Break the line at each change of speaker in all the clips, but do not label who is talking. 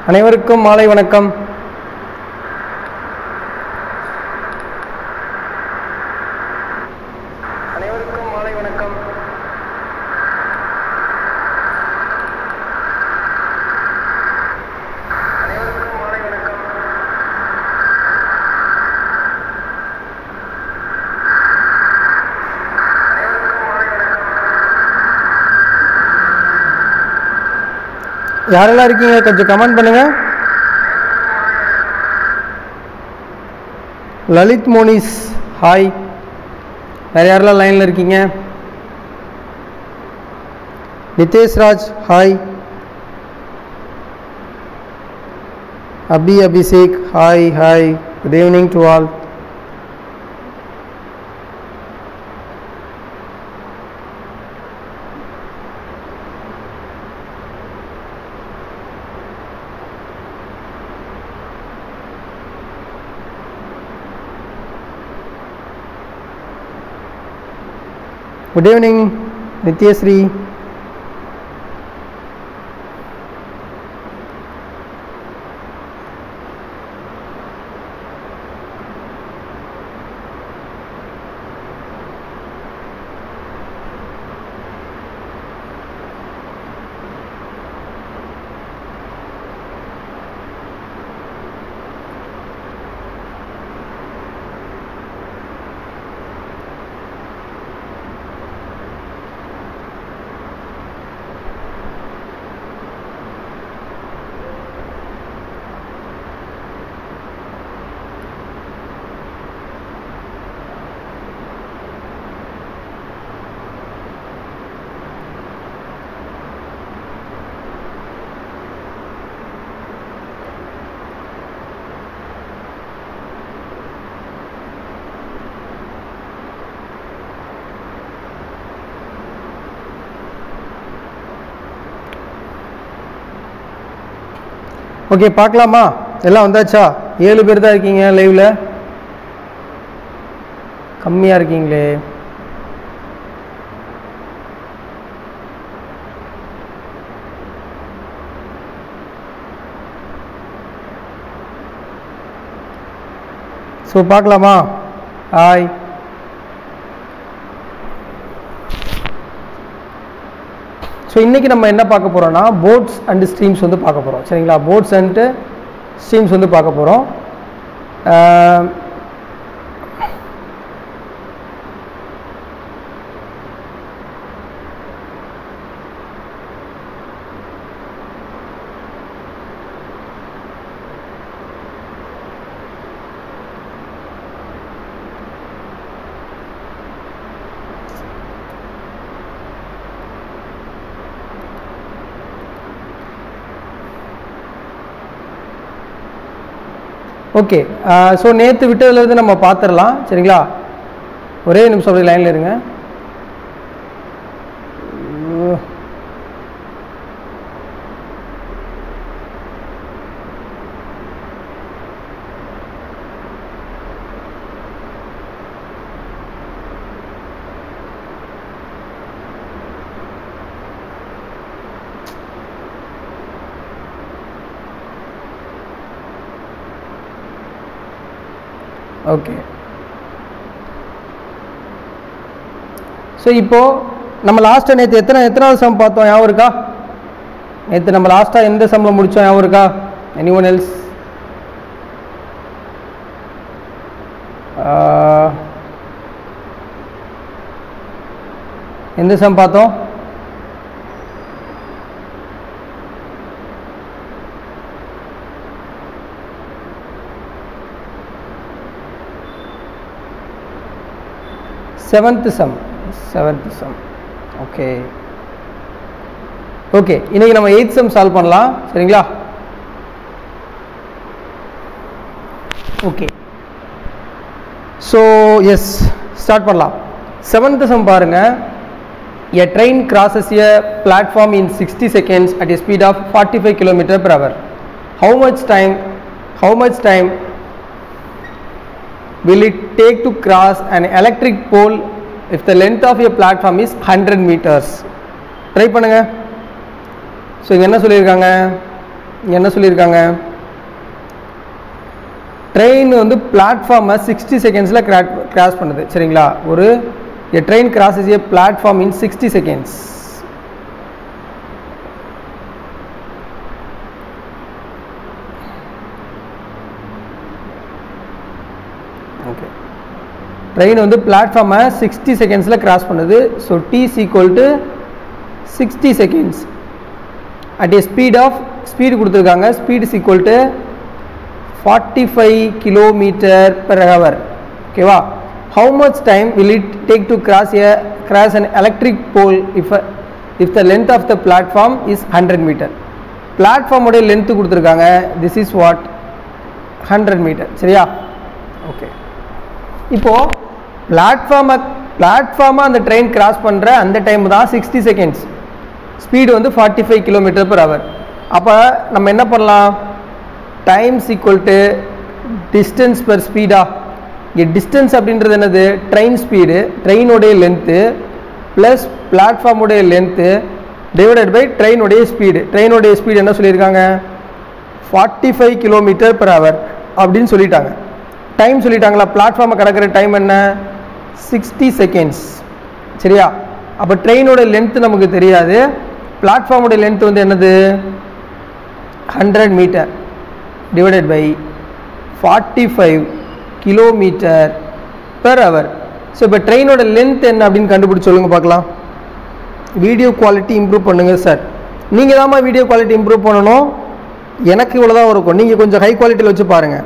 அனைவருக்கும் மாலை வணக்கம் அனைவருக்கும் மாலை வணக்கம் அனைவருக்கும் மாலை வணக்கம் அனைவருக்கும் மாலை வணக்கம் யாரெல்லாம் இருக்கீங்க கொஞ்சம் கமெண்ட் பண்ணுங்க லலித் மோனிஸ் ஹாய் வேறு யாரெல்லாம் லைனில் இருக்கீங்க Nitesh Raj hi Abhi Abhishek hi hi good evening to all good evening Nithyashree okay பார்க்கலாமா எல்லாம் வந்தாச்சா ஏழு பேர் தான் இருக்கீங்க லைவில் கம்மியாக இருக்கீங்களே ஸோ பார்க்கலாமா ஹாய் ஸோ இன்றைக்கி நம்ம என்ன பார்க்க போகிறோம்னா போட்ஸ் அண்ட் ஸ்ட்ரீம்ஸ் வந்து பார்க்க போகிறோம் சரிங்களா போட்ஸ் அண்டு ஸ்ட்ரீம்ஸ் வந்து பார்க்க போகிறோம் ஓகே ஸோ நேற்று விட்டதுலேருந்து நம்ம பார்த்துடலாம் சரிங்களா ஒரே நிமிஷம் அப்படியே லைனில் இருங்க ஓகே ஸோ இப்போது நம்ம லாஸ்ட்டாக நேற்று எத்தனை எத்தனாவது சம் பார்த்தோம் ஞாபகம் இருக்கா நேற்று நம்ம லாஸ்ட்டாக எந்த சம்மில் முடித்தோம் ஞாபகம் இருக்கா எனி ஒன் எல்ஸ் எந்த சம் பார்த்தோம் seventh sum seventh sum okay okay இன்னைக்கு நம்ம எயித் சம் சால்வ் பண்ணலாம் சரிங்களா ஓகே ஸோ எஸ் ஸ்டார்ட் பண்ணலாம் செவன்த் சம் பாருங்க a train crosses a platform in sixty seconds at a speed of forty five kilometre per hour how much time how much time will it take to cross an electric pole if the length of a platform is 100 meters try பண்ணுங்க so இங்கே என்ன சொல்லியிருக்காங்க என்ன சொல்லியிருக்காங்க train வந்து பிளாட்ஃபார்மை sixty செகண்ட்ஸில் cross பண்ணுது சரிங்களா ஒரு a train crosses a platform in sixty seconds okay train வந்து பிளாட்ஃபார்மை சிக்ஸ்டி செகண்ட்ஸில் கிராஸ் பண்ணுது so T equal to sixty seconds at a speed of speed கொடுத்துருக்காங்க speed is equal to forty five kilometre per hour ஓகேவா how much time will it take to cross a cross an electric pole if if the length of the platform is hundred metre பிளாட்ஃபார்முடைய length கொடுத்துருக்காங்க this is what hundred metre சரியா okay இப்போது பிளாட்ஃபார்மை பிளாட்ஃபார்மாக அந்த train cross பண்ணுற அந்த time தான் sixty seconds speed வந்து forty five kilometre per hour அப்போ நம்ம என்ன பண்ணலாம் times equal to distance per ஸ்பீடா இங்கே டிஸ்டன்ஸ் அப்படின்றது என்னது ட்ரெயின் ஸ்பீடு ட்ரெயினுடைய லென்த்து ப்ளஸ் பிளாட்ஃபார்முடைய லென்த்து டிவைடட் பை ட்ரெயினுடைய ஸ்பீடு ட்ரெயினுடைய ஸ்பீடு என்ன சொல்லியிருக்காங்க forty five kilometre per hour அப்படின்னு சொல்லிட்டாங்க டைம் சொல்லிட்டாங்களா பிளாட்ஃபார்மை கடக்கிற டைம் என்ன சிக்ஸ்டி செகண்ட்ஸ் சரியா அப்போ ட்ரெயினோட லென்த்து நமக்கு தெரியாது பிளாட்ஃபார்மோட லென்த் வந்து என்னது hundred metre divided by forty five kilometre per hour so இப்போ ட்ரெயினோட லென்த் என்ன அப்படின்னு கண்டுபிடிச்சி சொல்லுங்கள் பார்க்கலாம் வீடியோ குவாலிட்டி இம்ப்ரூவ் பண்ணுங்கள் சார் நீங்கள் தாம்மா வீடியோ குவாலிட்டி இம்ப்ரூவ் பண்ணணும் எனக்கு இவ்வளோ தான் இருக்கும் நீங்கள் கொஞ்சம் ஹை குவாலிட்டியில் வச்சு பாருங்கள்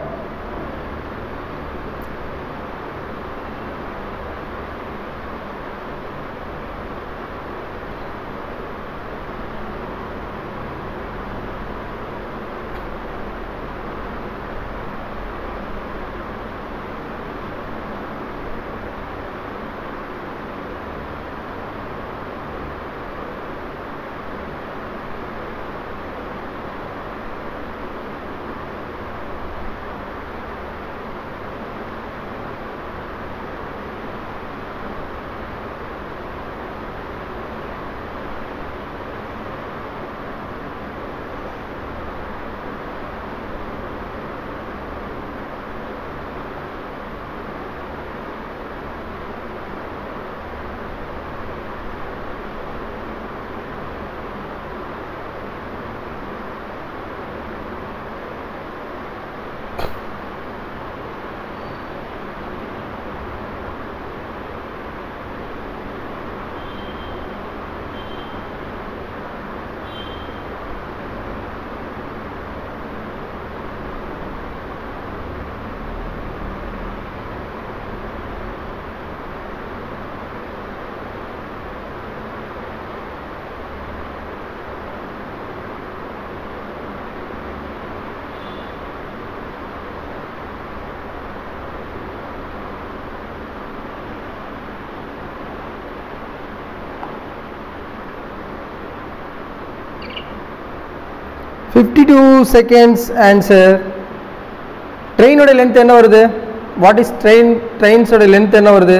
ஃபிஃப்டி டூ செகண்ட்ஸ் ஆன்சர் ட்ரெயினோட லென்த் என்ன வருது வாட் இஸ் ட்ரெயின் ட்ரெயின்ஸோட லென்த் என்ன வருது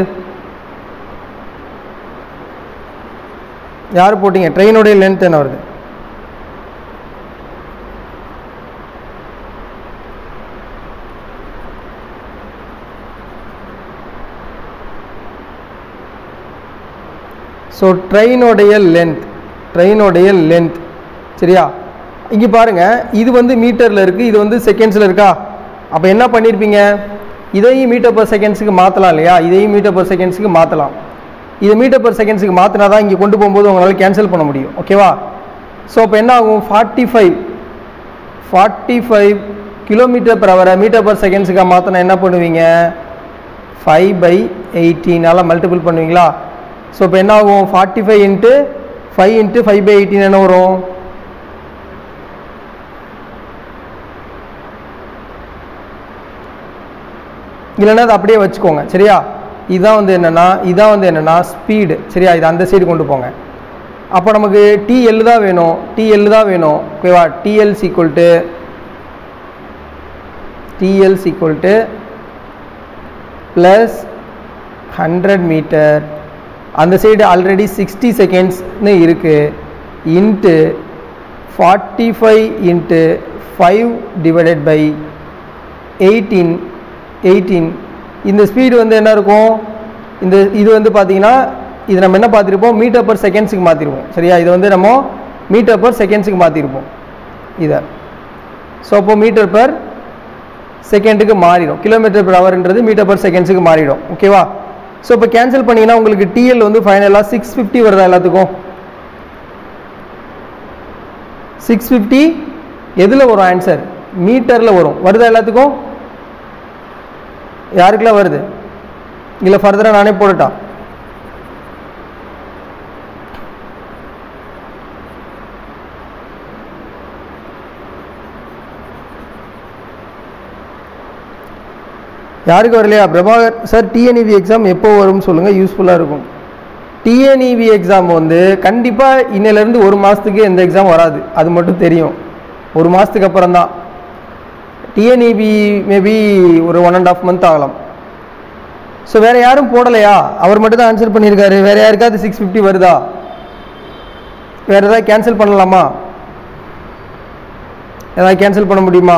யார் போட்டீங்க ட்ரெயினோடைய லென்த் என்ன வருது ஸோ ட்ரெயினோடைய லென்த் ட்ரெயினோடைய லென்த் சரியா இங்கே பாருங்க இது வந்து மீட்டரில் இருக்குது இது வந்து செகண்ட்ஸில் இருக்கா அப்போ என்ன பண்ணியிருப்பீங்க இதையும் மீட்டர் பர் செகண்ட்ஸுக்கு மாற்றலாம் இல்லையா இதையும் மீட்டர் பர் செகண்ட்ஸுக்கு மாற்றலாம் இதை மீட்டர் பர் செகண்ட்ஸுக்கு மாற்றினா தான் இங்கே கொண்டு போகும்போது உங்களால் கேன்சல் பண்ண முடியும் ஓகேவா ஸோ அப்போ என்ன ஆகும் forty five forty five kilometre per ஹவரை மீட்டர் பர் செகண்ட்ஸுக்கு மாற்றினா என்ன பண்ணுவீங்க ஃபைவ் பை எயிட்டீனால் மல்டிபிள் பண்ணுவீங்களா ஸோ இப்போ என்ன ஆகும் forty five into five into five by eighteen என்ன வரும் இல்லைன்னா அதை அப்படியே வச்சுக்கோங்க சரியா இதுதான் வந்து என்னென்னா இதான் வந்து என்னென்னா ஸ்பீடு சரியா இது அந்த சைடு கொண்டு போங்க அப்போ நமக்கு டிஎல் தான் வேணும் டிஎல் தான் வேணும் ஓகேவா T L equal to T L equal to plus hundred metre அந்த சைடு ஆல்ரெடி சிக்ஸ்டி செகண்ட்ஸ்னு இருக்குது into forty five into five divided by eighteen eighteen இந்த ஸ்பீடு வந்து என்ன இருக்கும் இந்த இது வந்து பார்த்தீங்கன்னா இது நம்ம என்ன பார்த்துருப்போம் மீட்டர் பர் செகண்ட்ஸுக்கு மாற்றிருப்போம் சரியா இது வந்து நம்ம மீட்டர் பர் செகண்ட்ஸுக்கு மாற்றிருப்போம் இதை ஸோ அப்போ மீட்டர் பர் செகண்டுக்கு மாறிடும் கிலோமீட்டர் பர் ஹவர்ன்றது மீட்டர் பர் செகண்ட்ஸுக்கு மாறிடும் ஓகேவா ஸோ இப்போ கேன்சல் பண்ணிங்கன்னா உங்களுக்கு டிஎல் வந்து ஃபைனலாக சிக்ஸ் ஃபிஃப்டி வருதா எல்லாத்துக்கும் சிக்ஸ் ஃபிஃப்டி எதில் வரும் ஆன்சர் மீட்டரில் வரும் வருதா எல்லாத்துக்கும் யாருக்கெல்லாம் வருது இல்லை ஃபர்தராக நானே போடட்டா யாருக்கு வரலையா பிரபாகர் சார் டிஎன்இவி எக்ஸாம் எப்போ வரும்னு சொல்லுங்கள் யூஸ்ஃபுல்லாக இருக்கும் டிஎன்இவி எக்ஸாம் வந்து கண்டிப்பாக இன்னிலேருந்து ஒரு மாதத்துக்கு எந்த எக்ஸாம் வராது அது மட்டும் தெரியும் ஒரு மாதத்துக்கு அப்புறம் தான் டிஎன்இபி மேபி ஒரு ஒன் அண்ட் ஆஃப் மந்த் ஆகலாம் ஸோ வேறு யாரும் போடலையா அவர் மட்டும் தான் ஆன்சர் பண்ணியிருக்காரு வேறு யாருக்காவது சிக்ஸ் ஃபிஃப்டி வருதா வேறு ஏதாவது கேன்சல் பண்ணலாமா ஏதாவது கேன்சல் பண்ண முடியுமா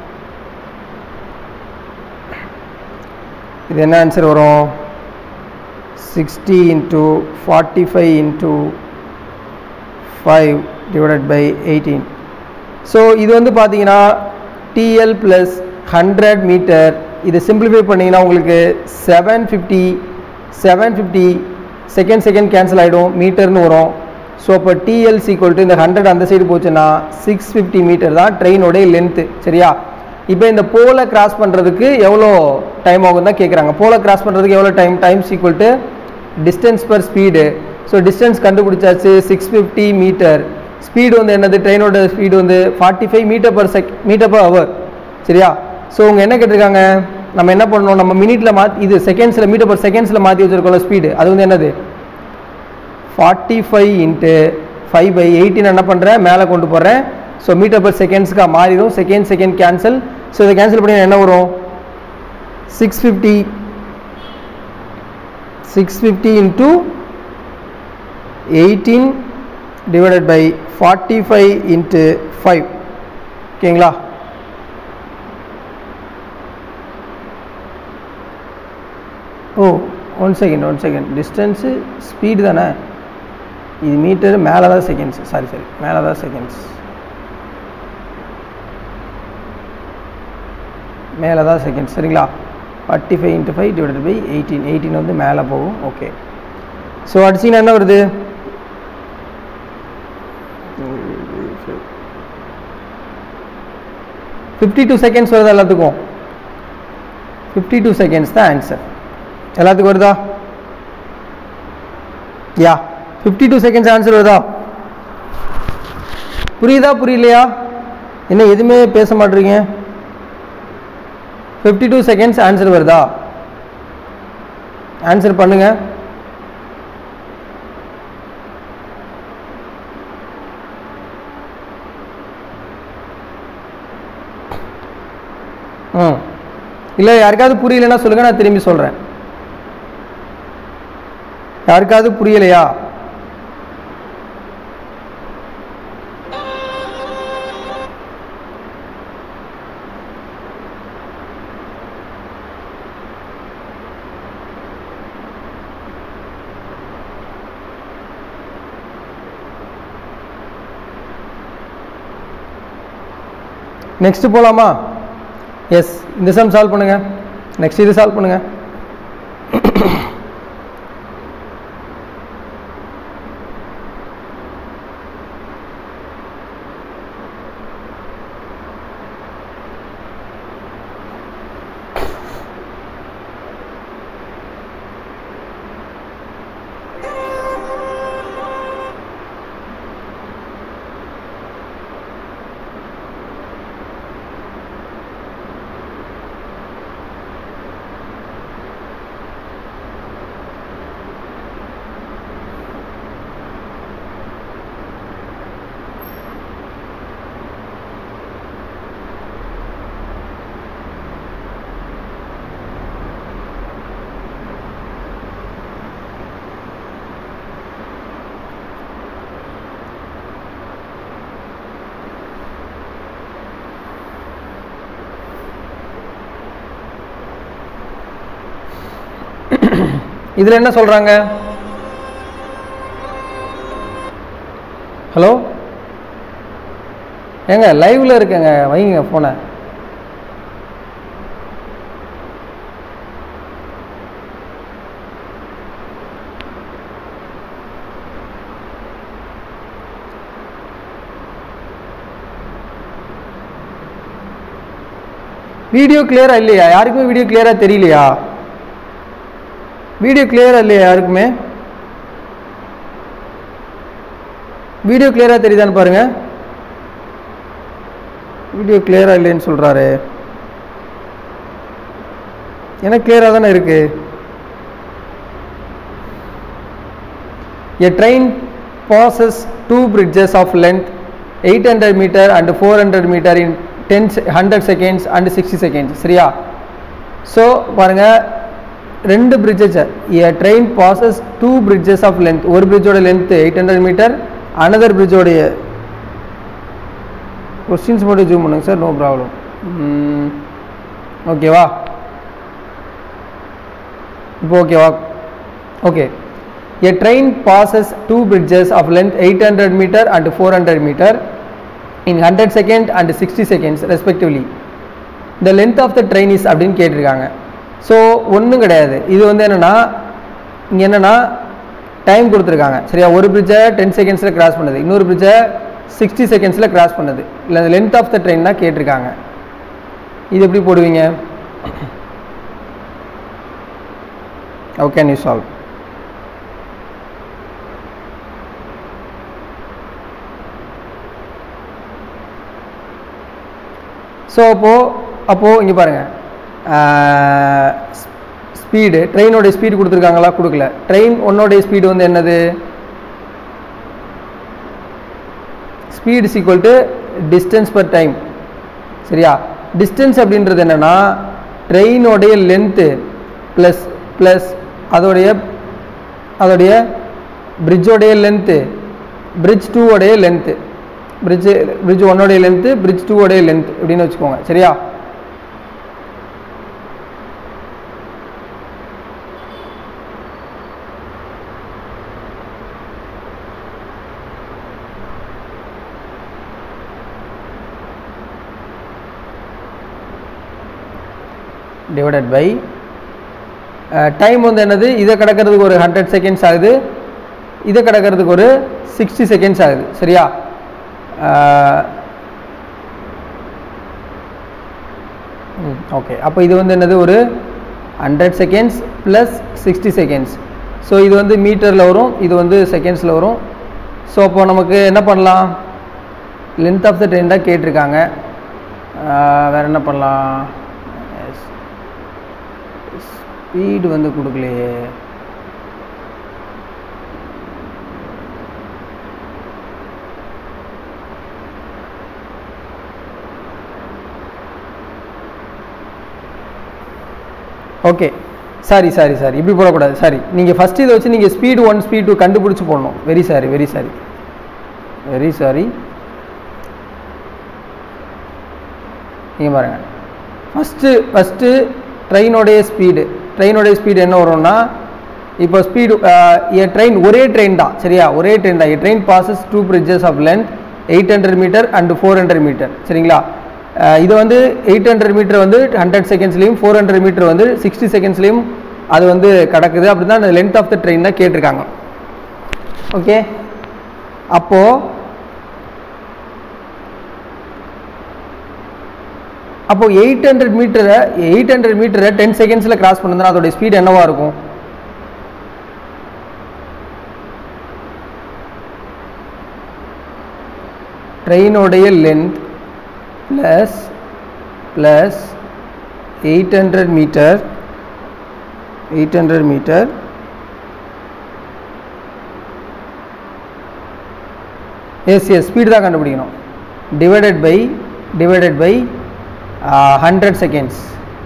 இது என்ன ஆன்சர் வரும் sixty into forty five into five divided by eighteen so இது வந்து பார்த்தீங்கன்னா டிஎல் ப்ளஸ் ஹண்ட்ரட் மீட்டர் இதை சிம்பிளிஃபை பண்ணிங்கன்னா உங்களுக்கு seven fifty seven fifty second second cancel ஆகிடும் மீட்டர்னு வரும் ஸோ அப்போ டிஎல் சீக்வல் டு இந்த ஹண்ட்ரட் அந்த சைடு போச்சுன்னா சிக்ஸ் ஃபிஃப்டி மீட்டர் தான் ட்ரெயினோடைய லென்த்து சரியா இப்போ இந்த போலை கிராஸ் பண்ணுறதுக்கு எவ்வளோ டைம் ஆகும் தான் கேட்குறாங்க போலை கிராஸ் பண்ணுறதுக்கு எவ்வளோ time time equal to distance per speed so distance கண்டுபிடிச்சாச்சு சிக்ஸ் ஃபிஃப்டி மீட்டர் ஸ்பீடு வந்து என்னது ட்ரெயினோட ஸ்பீடு வந்து forty five metre per sec metre per hour சரியா ஸோ அவங்க என்ன கேட்டிருக்காங்க நம்ம என்ன பண்ணணும் நம்ம மினிட்டில் மாற்றி இது செகண்ட்ஸில் மீட்டர் பர் செகண்ட்ஸில் மாற்றி வச்சுருக்கோம்ல ஸ்பீடு அது வந்து என்னது forty five into five by eighteen என்ன பண்ணுறேன் மேலே கொண்டு போகிறேன் ஸோ மீட்டர் பர் செகண்ட்ஸ்க்காக மாறிடும் செகண்ட் செகண்ட் கேன்சல் ஸோ இதை கேன்சல் பண்ணி என்ன வரும் six fifty six fifty into eighteen divided by forty five into five ஓகேங்களா oh one second one second distance speed தானே இது மீட்டர் மேலே தான் செகண்ட்ஸ் சாரி சாரி மேலே தான் செகண்ட்ஸ் மேலே தான் செகண்ட்ஸ் சரிங்களா forty five into five divided by eighteen eighteen வந்து மேலே போகும் ஓகே ஸோ அடிச்சிங்கன்னா என்ன வருது ஃபிஃப்டி டூ செகண்ட்ஸ் வருதா எல்லாத்துக்கும் ஃபிஃப்டி டூ செகண்ட்ஸ் தான் ஆன்சர் எல்லாத்துக்கும் வருதா yeah fifty two seconds answer வருதா புரியுதா புரியலையா என்ன எதுவுமே பேச மாட்டீங்க ஃபிஃப்டி டூ செகண்ட்ஸ் ஆன்சர் வருதா ஆன்சர் பண்ணுங்க ம் இல்லை யாருக்காவது புரியலைன்னா சொல்லுங்க நான் திரும்பி சொல்கிறேன் யாருக்காவது புரியலையா நெக்ஸ்ட் போலாமா எஸ் இந்த சம் சால்வ் பண்ணுங்க நெக்ஸ்ட் இது சால்வ் பண்ணுங்க இதில் என்ன சொல்கிறாங்க ஹலோ ஏங்க லைவ்ல இருக்கேங்க வைங்க ஃபோனை வீடியோ கிளியரா இல்லையா யாருக்குமே வீடியோ கிளியரா தெரியலையா வீடியோ கிளியரா இல்லையா யாருக்குமே வீடியோ கிளியரா தெரியுதான்னு பாருங்க வீடியோ கிளியரா இல்லைன்னு சொல்றாரு எனக்கு கிளியரா தானே இருக்கு A train passes two bridges of length 800 meter and 400 meter in 10 se- 100 seconds and 60 seconds சரியா ஸோ பாருங்க ரெண்டு bridges a train passes two bridges of length ஒரு பிரிட்ஜோட length eight hundred metre another பிரிட்ஜோடைய கொஸ்டின்ஸ் மட்டும் ஜூம் பண்ணுங்க sir no problem ஓகேவா இப்போ ஓகேவா okay A train passes two bridges of length 800 meter and 400 meter in 100 second and 60 seconds respectively. The length of the train is அப்படின்னு கேட்டிருக்காங்க so ஒன்றும் கிடையாது இது வந்து என்னென்னா இங்கே என்னென்னா டைம் கொடுத்துருக்காங்க சரியா ஒரு பிரிட்ஜை டென் செகண்ட்ஸில் கிராஸ் பண்ணுது இன்னொரு பிரிட்ஜை சிக்ஸ்டி செகண்ட்ஸில் கிராஸ் பண்ணுது இல்லை லென்த் ஆஃப் த ட்ரெயின் தான் கேட்டிருக்காங்க இது எப்படி போடுவீங்க how can you solve so அப்போது அப்போது இங்கே பாருங்கள் ஸ்பீடு ட்ரெயினோட ஸ்பீடு கொடுத்துருக்காங்களா கொடுக்கல ட்ரெயின் ஒன்னோடைய ஸ்பீடு வந்து என்னது speed is equal to distance per time சரியா டிஸ்டன்ஸ் அப்படின்றது என்னென்னா ட்ரெயினோடைய லென்த்து ப்ளஸ் ப்ளஸ் அதோடைய அதோடைய பிரிட்ஜோடைய லென்த்து பிரிட்ஜ் டூவோடைய லென்த்து பிரிட்ஜ் பிரிட்ஜ் ஒன்னோடைய லென்த்து பிரிட்ஜ் டூவோடைய லென்த் அப்படின்னு வச்சுக்கோங்க சரியா டிவைடட் பை டைம் வந்து என்னது இதை கிடக்கிறதுக்கு ஒரு ஹண்ட்ரட் செகண்ட்ஸ் ஆகுது இதை கிடக்கிறதுக்கு ஒரு சிக்ஸ்டி செகண்ட்ஸ் ஆகுது சரியா ஓகே அப்போ இது வந்து என்னது ஒரு hundred seconds plus sixty seconds so இது வந்து மீட்டரில் வரும் இது வந்து செகண்ட்ஸில் வரும் ஸோ அப்போ நமக்கு என்ன பண்ணலாம் லென்த் ஆஃப் த ட்ரெயின் தான் கேட்டிருக்காங்க வேறு என்ன பண்ணலாம் ஸ்பீடு வந்து கொடுக்கலையே ஓகே சாரி சாரி சாரி இப்படி போடக்கூடாது சாரி நீங்கள் ஃபஸ்ட் இதை வச்சு நீங்கள் ஸ்பீடு ஒன் ஸ்பீட் டூ கண்டுபிடிச்சி போடணும் very sorry very sorry very sorry நீங்கள் பாருங்கள் ஃபஸ்ட்டு ஃபஸ்ட்டு ட்ரெயினோடைய ஸ்பீடு ட்ரெயினோடைய ஸ்பீடு என்ன வரும்னா இப்போ ஸ்பீடு எ ட்ரெயின் ஒரே ட்ரெயின் தான் சரியா ஒரே ட்ரெயின் தான் a train passes two bridges of length eight hundred metre and four hundred metre சரிங்களா அஹ் இது வந்து எயிட் ஹண்ட்ரட் மீட்டர் வந்து ஹண்ட்ரட் செகண்ட்ஸ்லையும் ஃபோர் ஹண்ட்ரட் மீட்டர் வந்து சிக்ஸ்டி செகண்ட்ஸ்லையும் அது வந்து கடக்குது அப்படி தான் அந்த லென்த் ஆஃப் த ட்ரெயின் தான் கேட்டிருக்காங்க ஓகே அப்போது அப்போ எயிட் ஹண்ட்ரட் மீட்டரை எயிட் ஹண்ட்ரட் மீட்டரை டென் செகண்ட்ஸில் கிராஸ் பண்ணுதுன்னா அதோட ஸ்பீட் என்னவா இருக்கும் ட்ரெயினோடைய length plus plus eight hundred metre eight hundred metre S S speed தான் கண்டுபிடிக்கணும் divided by divided by hundred seconds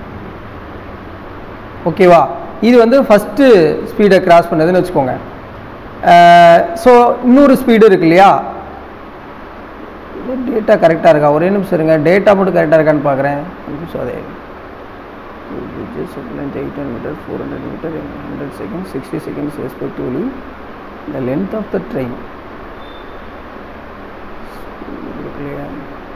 ஓகேவா இது வந்து ஃபஸ்ட்டு ஸ்பீடை கிராஸ் பண்ணதுன்னு வச்சுக்கோங்க ஸோ இன்னொரு ஸ்பீடு இருக்கு இல்லையா டேட்டா கரெக்டாக இருக்கா ஒரே நிமிஷம் இருங்க டேட்டா மட்டும் கரெக்டாக இருக்கான்னு பார்க்குறேன் நிமிஷம் அதே Two bridges of length 800 meter, 400 meter in 100 seconds, 60 seconds respectively. The length of the train. Clear.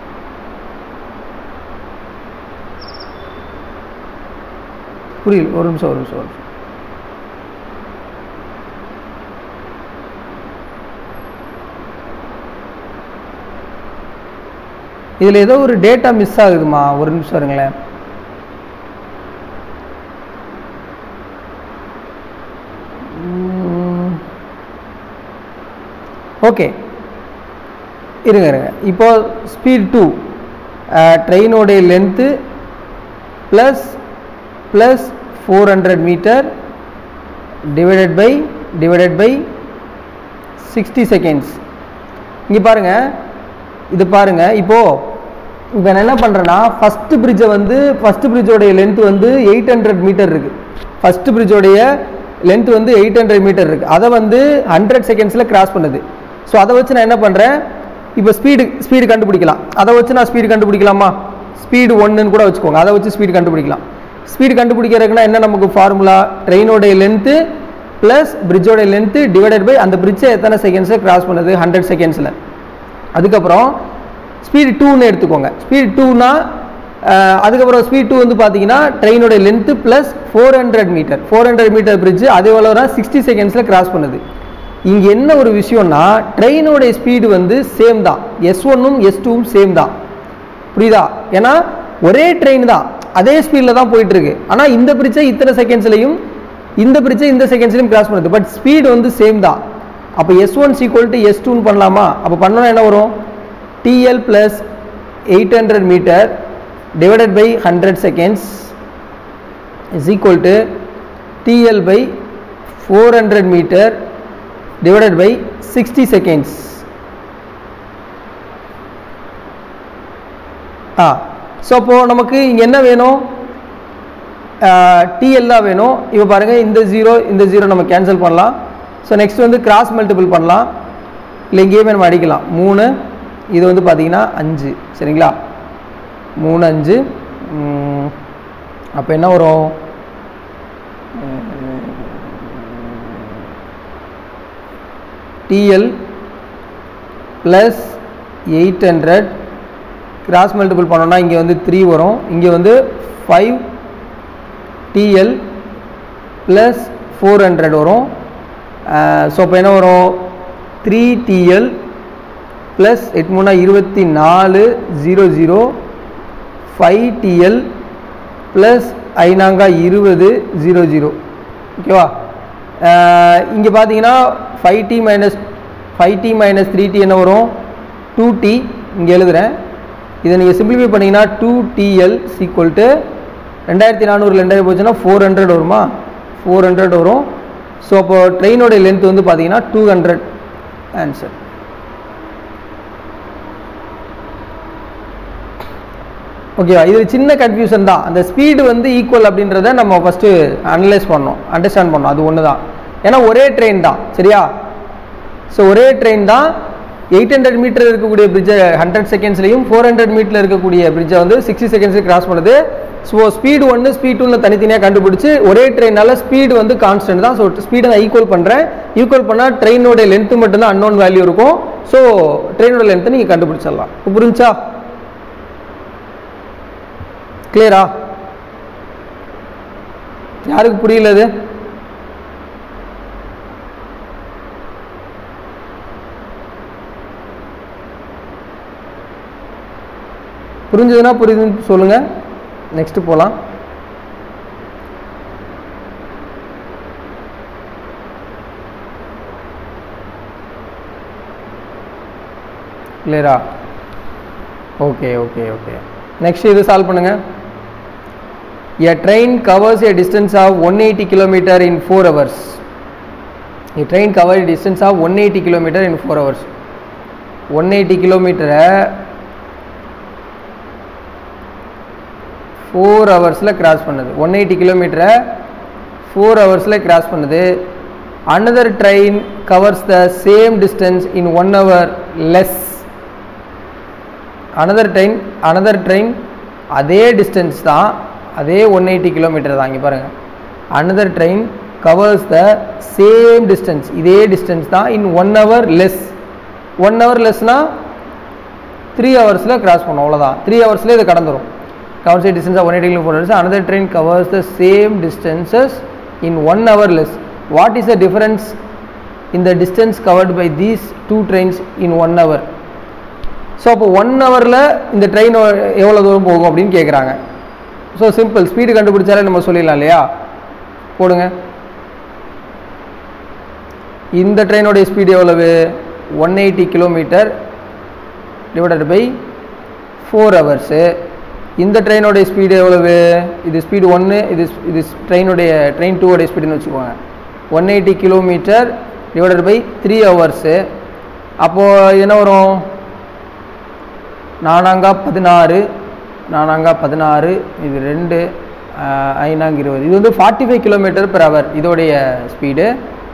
புரியல ஒரு நிமிஷம் ஒரு நிமிஷம் ஒரு நிமிஷம் இதில் ஏதோ ஒரு டேட்டா மிஸ் ஆகுதுமா ஒரு நிமிஷம் இருங்களேன் ஓகே இருங்க இருங்க இப்போ ஸ்பீட் டூ ட்ரெயினோடைய length plus plus four hundred metre divided by divided by sixty seconds இங்கே பாருங்கள் இது பாருங்கள் இப்போது இப்போ நான் என்ன பண்ணுறேன்னா ஃபஸ்ட்டு பிரிட்ஜை வந்து ஃபஸ்ட்டு பிரிட்ஜோடைய லென்த் வந்து எயிட் ஹண்ட்ரட் மீட்டர் இருக்குது ஃபஸ்ட்டு பிரிட்ஜோடைய லென்த் வந்து எயிட் ஹண்ட்ரட் மீட்டர் இருக்குது அதை வந்து ஹண்ட்ரட் செகண்ட்ஸில் கிராஸ் பண்ணுது ஸோ அதை வச்சு நான் என்ன பண்ணுறேன் இப்போ ஸ்பீடு ஸ்பீடு கண்டுபிடிக்கலாம் அதை வச்சு நான் ஸ்பீடு கண்டுபிடிக்கலாமா ஸ்பீடு ஒன்றுன்னு கூட வச்சுக்கோங்க அதை வச்சு ஸ்பீடு கண்டுபிடிக்கலாம் ஸ்பீடு கண்டுபிடிக்கிறதுக்குன்னா என்ன நமக்கு ஃபார்முலா ட்ரெயினோடைய லென்த்து ப்ளஸ் பிரிட்ஜோடைய லென்த்து டிவைடட் பை அந்த பிரிட்ஜை எத்தனை செகண்ட்ஸில் கிராஸ் பண்ணுது ஹண்ட்ரட் செகண்ட்ஸில் அதுக்கப்புறம் ஸ்பீடு டூன்னு எடுத்துக்கோங்க ஸ்பீடு டூனா அதுக்கப்புறம் ஸ்பீட் டூ வந்து பார்த்தீங்கன்னா ட்ரெயினோட length plus four hundred metre four hundred metre bridge அதே எவ்வளோ சிக்ஸ்டி செகண்ட்ஸில் கிராஸ் பண்ணுது இங்கே என்ன ஒரு விஷயம்னா ட்ரெயினோடைய ஸ்பீடு வந்து சேம் தான் எஸ் ஒன்னும் எஸ் டூவும் சேம் தான் புரியுதா ஏன்னா ஒரே ட்ரெயின் தான் அதே ஸ்பீடில் தான் போயிட்டு இருக்கு ஆனால் இந்த பிரிட்ஜை இத்தனை செகண்ட்ஸ்லையும் இந்த பிரிட்ஜை இந்த செகண்ட்ஸ்லையும் கிராஸ் பண்ணுது பட் ஸ்பீடு வந்து சேம் தான் அப்போ S one equal to S டூன்னு பண்ணலாமா அப்போ பண்ணோன்னா என்ன வரும் TL plus eight hundred metre divided by 100 seconds is equal to TL by 400 meter divided by 60 seconds. Ah so அப்போது நமக்கு இங்கே என்ன வேணும் டிஎல் தான் வேணும் இப்போ பாருங்கள் இந்த ஜீரோ இந்த ஜீரோ நம்ம கேன்சல் பண்ணலாம் ஸோ நெக்ஸ்ட் வந்து கிராஸ் மல்டிபிள் பண்ணலாம் இல்லை இங்கேயுமே நம்ம அடிக்கலாம் மூணு இது வந்து பார்த்தீங்கன்னா அஞ்சு சரிங்களா மூணு அஞ்சு அப்போ என்ன வரும் TL plus eight hundred cross multiple பண்ணோன்னா இங்கே வந்து த்ரீ வரும் இங்கே வந்து five TL plus four hundred வரும் ஸோ அப்போ என்ன வரும் த்ரீ டிஎல் ப்ளஸ் எட்டு மூணா இருபத்தி நாலு zero zero five TL plus ஐநாங்கா இருபது ஜீரோ ஜீரோ ஓகேவா இங்கே பார்த்தீங்கன்னா five T minus five T minus three T என்ன வரும் டூ டி இங்கே எழுதுகிறேன் இதை நீங்கள் சிம்பிளிஃபை பண்ணிங்கன்னா டூ டிஎல் சீக்குவல் டு ரெண்டாயிரத்தி நானூறு ரெண்டாயிரம் போச்சுன்னா ஃபோர் ஹண்ட்ரட் வருமா ஃபோர் ஹண்ட்ரட் வரும் ஸோ அப்போ ட்ரெயினோட லென்த் வந்து பார்த்தீங்கன்னா டூ ஹண்ட்ரட் ஆன்சர் ஓகேவா இது சின்ன கன்ஃபியூஷன் தான் அந்த ஸ்பீடு வந்து ஈக்குவல் அப்படின்றத நம்ம ஃபஸ்ட்டு அனலைஸ் பண்ணோம் அண்டர்ஸ்டாண்ட் பண்ணோம் அது ஒன்று தான் ஏன்னா ஒரே ட்ரெயின் தான் சரியா ஸோ ஒரே ட்ரெயின் தான் எயிட் ஹண்ட்ரட் மீட்டர் இருக்கக்கூடிய பிரிட்ஜை ஹண்ட்ரட் செகண்ட்ஸ்லையும் ஃபோர் ஹண்ட்ரட் மீட்டரில் இருக்கக்கூடிய பிரிட்ஜை வந்து சிக்ஸ்டி செகண்ட்ஸ்க்கு கிராஸ் பண்ணுது ஸோ ஸ்பீடு ஒன்று ஸ்பீட் டூன்னு தனித்தனியாக கண்டுபிடிச்சி ஒரே ட்ரெயினால ஸ்பீடு வந்து கான்ஸ்டன்ட் தான் ஸோ ஸ்பீடை நான் ஈக்குவல் பண்ணுறேன் ஈக்குவல் பண்ணால் ட்ரெயினோட லென்த்து மட்டும்தான் அன்னோன் வேல்யூ இருக்கும் ஸோ ட்ரெயினோட லென்த்தை நீங்கள் கண்டுபிடிச்சிடலாம் புரிஞ்சா கிளியரா யாருக்கு புரியல இது புரிஞ்சதுன்னா புரியுதுன்னு சொல்லுங்க நெக்ஸ்ட் போகலாம் கிளியரா ஓகே ஓகே ஓகே நெக்ஸ்ட் இது சால்வ் பண்ணுங்க A train covers a distance of 180 km in 4 hours. A train covers a distance of 180 km in 4 hours. 180 கிலோமீட்டரை ஃபோர் ஹவர்ஸில் கிராஸ் பண்ணுது ஒன் எயிட்டி கிலோமீட்டரை ஃபோர் ஹவர்ஸில் கிராஸ் பண்ணுது another train covers the same distance in one hour less another train another train அதே distance தான் அதே one eighty kilometre தான் இங்கே பாருங்கள் another train covers the same distance இதே டிஸ்டன்ஸ் தான் in one hour less one hour லெஸ்னால் three ஹவர்ஸில் கிராஸ் பண்ணும் அவ்வளோதான் த்ரீ ஹவர்ஸில் இது கடந்துரும் covered distance one eighty kilometres another train covers the same distances in one hour less what is the difference இந்த distance covered by these two trains in one hour so அப்போ ஒன் ஹவரில் இந்த train எவ்வளோ தூரம் போகும் அப்படின்னு கேட்குறாங்க ஸோ சிம்பிள் ஸ்பீடு கண்டுபிடிச்சாலே நம்ம சொல்லிடலாம் இல்லையா போடுங்க இந்த ட்ரெயினுடைய ஸ்பீடு எவ்வளவு one eighty kilometre divided by four hours இந்த ட்ரெயினுடைய ஸ்பீடு எவ்வளவு இது ஸ்பீடு ஒன்று இது இது ட்ரெயினுடைய ட்ரெயின் டூவோடைய ஸ்பீடுன்னு வச்சுக்கோங்க one eighty kilometre divided by three hours அப்போது என்ன வரும் நானாங்கா பதினாறு நானாங்கா பதினாறு இது ரெண்டு ஆஹ், ஐநாங்க இருபது இது வந்து forty five kilometre per hour இதோடைய ஸ்பீடு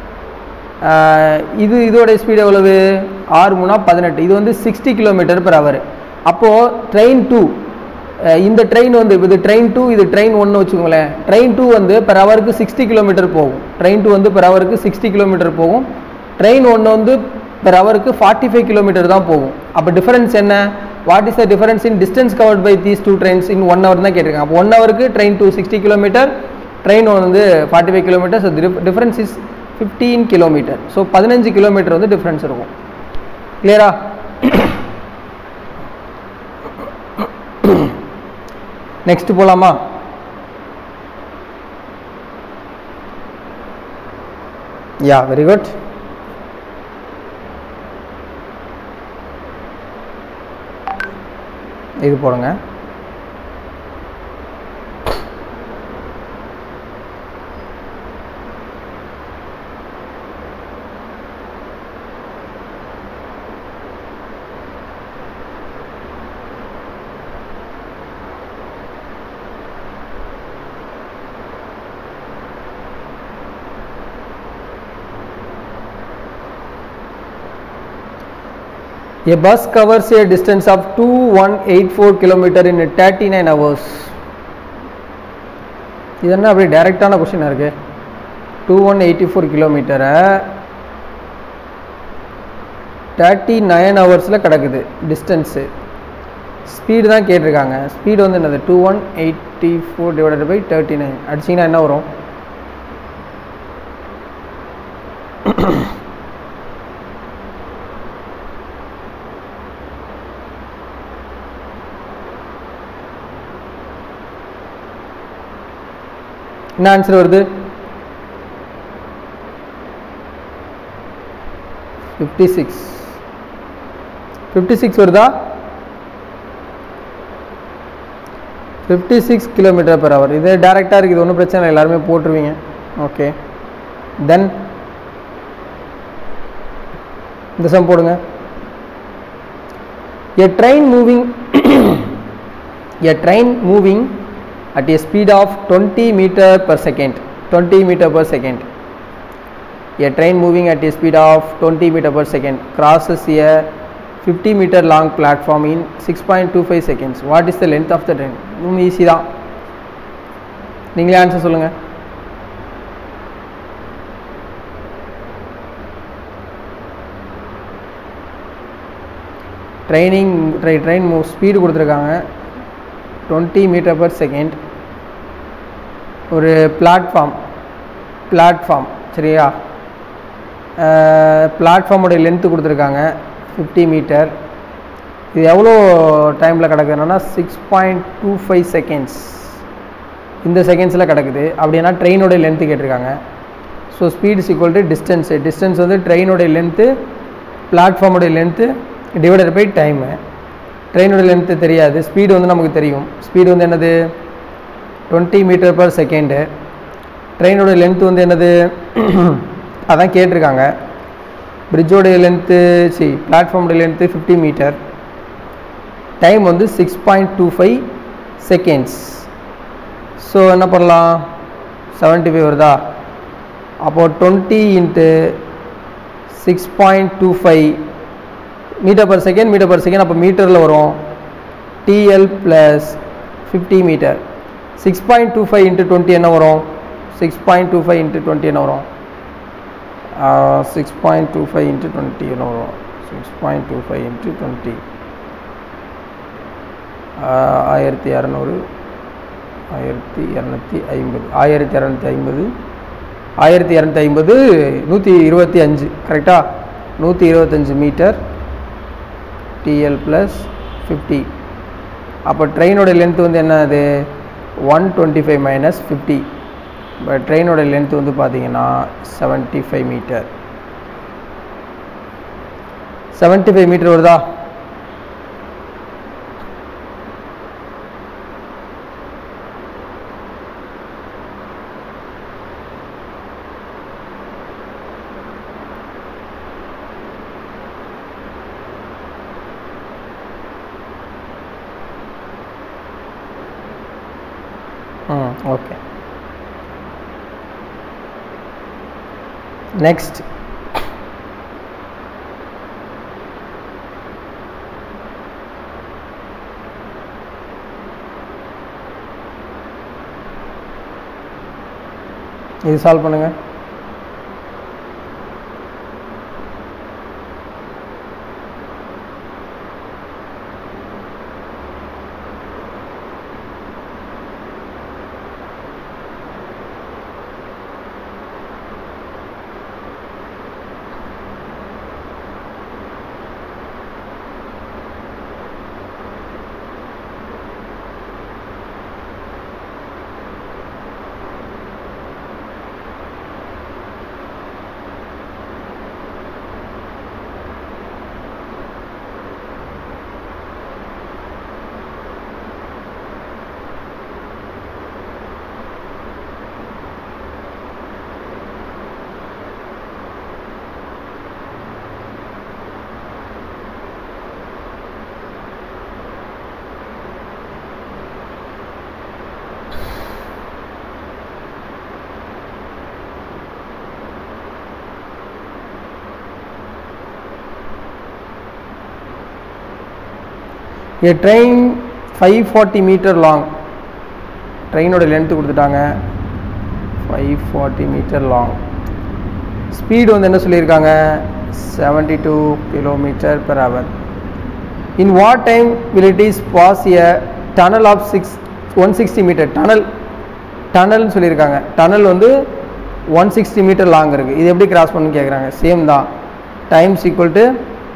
இது இதோடைய ஸ்பீடு எவ்வளவு ஆறு மூணா பதினெட்டு இது வந்து சிக்ஸ்டி கிலோமீட்டர் per ஹவர் அப்போது ட்ரெயின் டூ இந்த ட்ரெயின் வந்து இது ட்ரெயின் டூ இது ட்ரெயின் ஒன்று வச்சுக்கோங்களேன் ட்ரெயின் டூ வந்து பெர் ஹவருக்கு சிக்ஸ்டி கிலோமீட்டர் போகும் ட்ரெயின் டூ வந்து பெர் ஹவருக்கு சிக்ஸ்டி கிலோமீட்டர் போகும் ட்ரெயின் ஒன்று வந்து பெர் ஹவருக்கு ஃபார்ட்டி ஃபைவ் கிலோமீட்டர் தான் போகும் அப்போ டிஃபரன்ஸ் என்ன what is the difference in distance covered by these two trains in one hour தான் கேட்டிருக்காங்க அப்போ ஒன் ஹவருக்கு train two sixty kilometre train ஒன்று வந்து forty five kilometre so difference is fifteen kilometre so பதினஞ்சு கிலோமீட்டர் வந்து difference இருக்கும் கிளியரா நெக்ஸ்ட் போலாமா யா வெரி குட் இது போடுங்க A bus covers a distance of 2184 km in 39 hours. இது என்ன அப்படி டைரக்டான கொஸ்டினாக இருக்கு டூ ஒன் எயிட்டி ஃபோர் கிலோமீட்டரை தேர்ட்டி நைன் ஹவர்ஸில் கிடக்குது டிஸ்டன்ஸு ஸ்பீடு தான் கேட்டிருக்காங்க ஸ்பீடு வந்து என்னது two one eighty four divided by thirty nine அடிச்சிங்கன்னா என்ன வரும் என்ன ஆன்சர் வருது ஃபிஃப்டி சிக்ஸ் ஃபிஃப்டி சிக்ஸ் வருதா fifty six kilometre per hour இது டேரெக்டாக இருக்குது ஒன்றும் பிரச்சனை இல்லை எல்லாருமே போட்டுருவீங்க ஓகே தென் இந்த சம் போடுங்க a train moving a train moving at a speed of 20 meter per second 20 meter per second a train moving at a speed of 20 meter per second crosses a 50 meter long platform in 6.25 seconds what is the length of the train ரொம்ப easy தான் நீங்களே answer சொல்லுங்கள் training try train move speed கொடுத்துருக்காங்க twenty metre per second ஒரு platform platform சரியா பிளாட்ஃபார்முடைய length கொடுத்துருக்காங்க fifty metre இது எவ்வளோ டைமில் கிடக்குதுன்னா six point two five seconds இந்த செகண்ட்ஸில் கிடக்குது அப்படின்னா ட்ரெயினோடைய லென்த்து கேட்டிருக்காங்க so speed is equal to distance distance வந்து ட்ரெயினோடைய லென்த்து பிளாட்ஃபார்முடைய லென்த்து டிவைடட் பை டைமு ட்ரெயினோட லென்த்து தெரியாது ஸ்பீடு வந்து நமக்கு தெரியும் ஸ்பீடு வந்து என்னது டுவெண்ட்டி மீட்டர் பர் செகண்டு ட்ரெயினோட லென்த்து வந்து என்னது அதான் கேட்டிருக்காங்க பிரிட்ஜோடைய லென்த்து சி பிளாட்ஃபார்மோடைய லென்த்து ஃபிஃப்டி மீட்டர் டைம் வந்து six point two five seconds so என்ன பண்ணலாம் செவன்ட்டி ஃபைவ் வருதா அப்போது twenty into six point two five metre per second metre per second அப்போ மீட்டரில் வரும் TL plus fifty metre six point two five into twenty என்ன வரும் six point two five into twenty என்ன வரும் six point two five into twenty என்ன வரும் six point two five into twenty ஆயிரத்தி இரநூறு ஆயிரத்தி இரநூத்தி ஐம்பது ஆயிரத்தி இரநூத்தி ஐம்பது ஆயிரத்தி இரநூத்தி ஐம்பது நூற்றி இருபத்தி அஞ்சு கரெக்டாக நூற்றி இருபத்தஞ்சு மீட்டர் டிஎல் ப்ளஸ் ஃபிஃப்டி அப்போ ட்ரெயினோட லென்த் வந்து என்ன அது one twenty five minus fifty இப்போ ட்ரெயினோட லென்த் வந்து பார்த்தீங்கன்னா seventy five metre seventy five metre வருதா ம் ஓகே நெக்ஸ்ட் இது சால்வ் பண்ணுங்க a train 540 மீட்டர் லாங் ட்ரெயினோட லென்த்து கொடுத்துட்டாங்க five forty metre long speed வந்து என்ன சொல்லியிருக்காங்க seventy two kilometre per hour in what time will it is pass a tunnel of six one sixty metre tunnel டனல்னு சொல்லியிருக்காங்க tunnel வந்து one sixty metre long இருக்குது இது எப்படி கிராஸ் பண்ணுன்னு கேட்குறாங்க சேம் தான் times equal to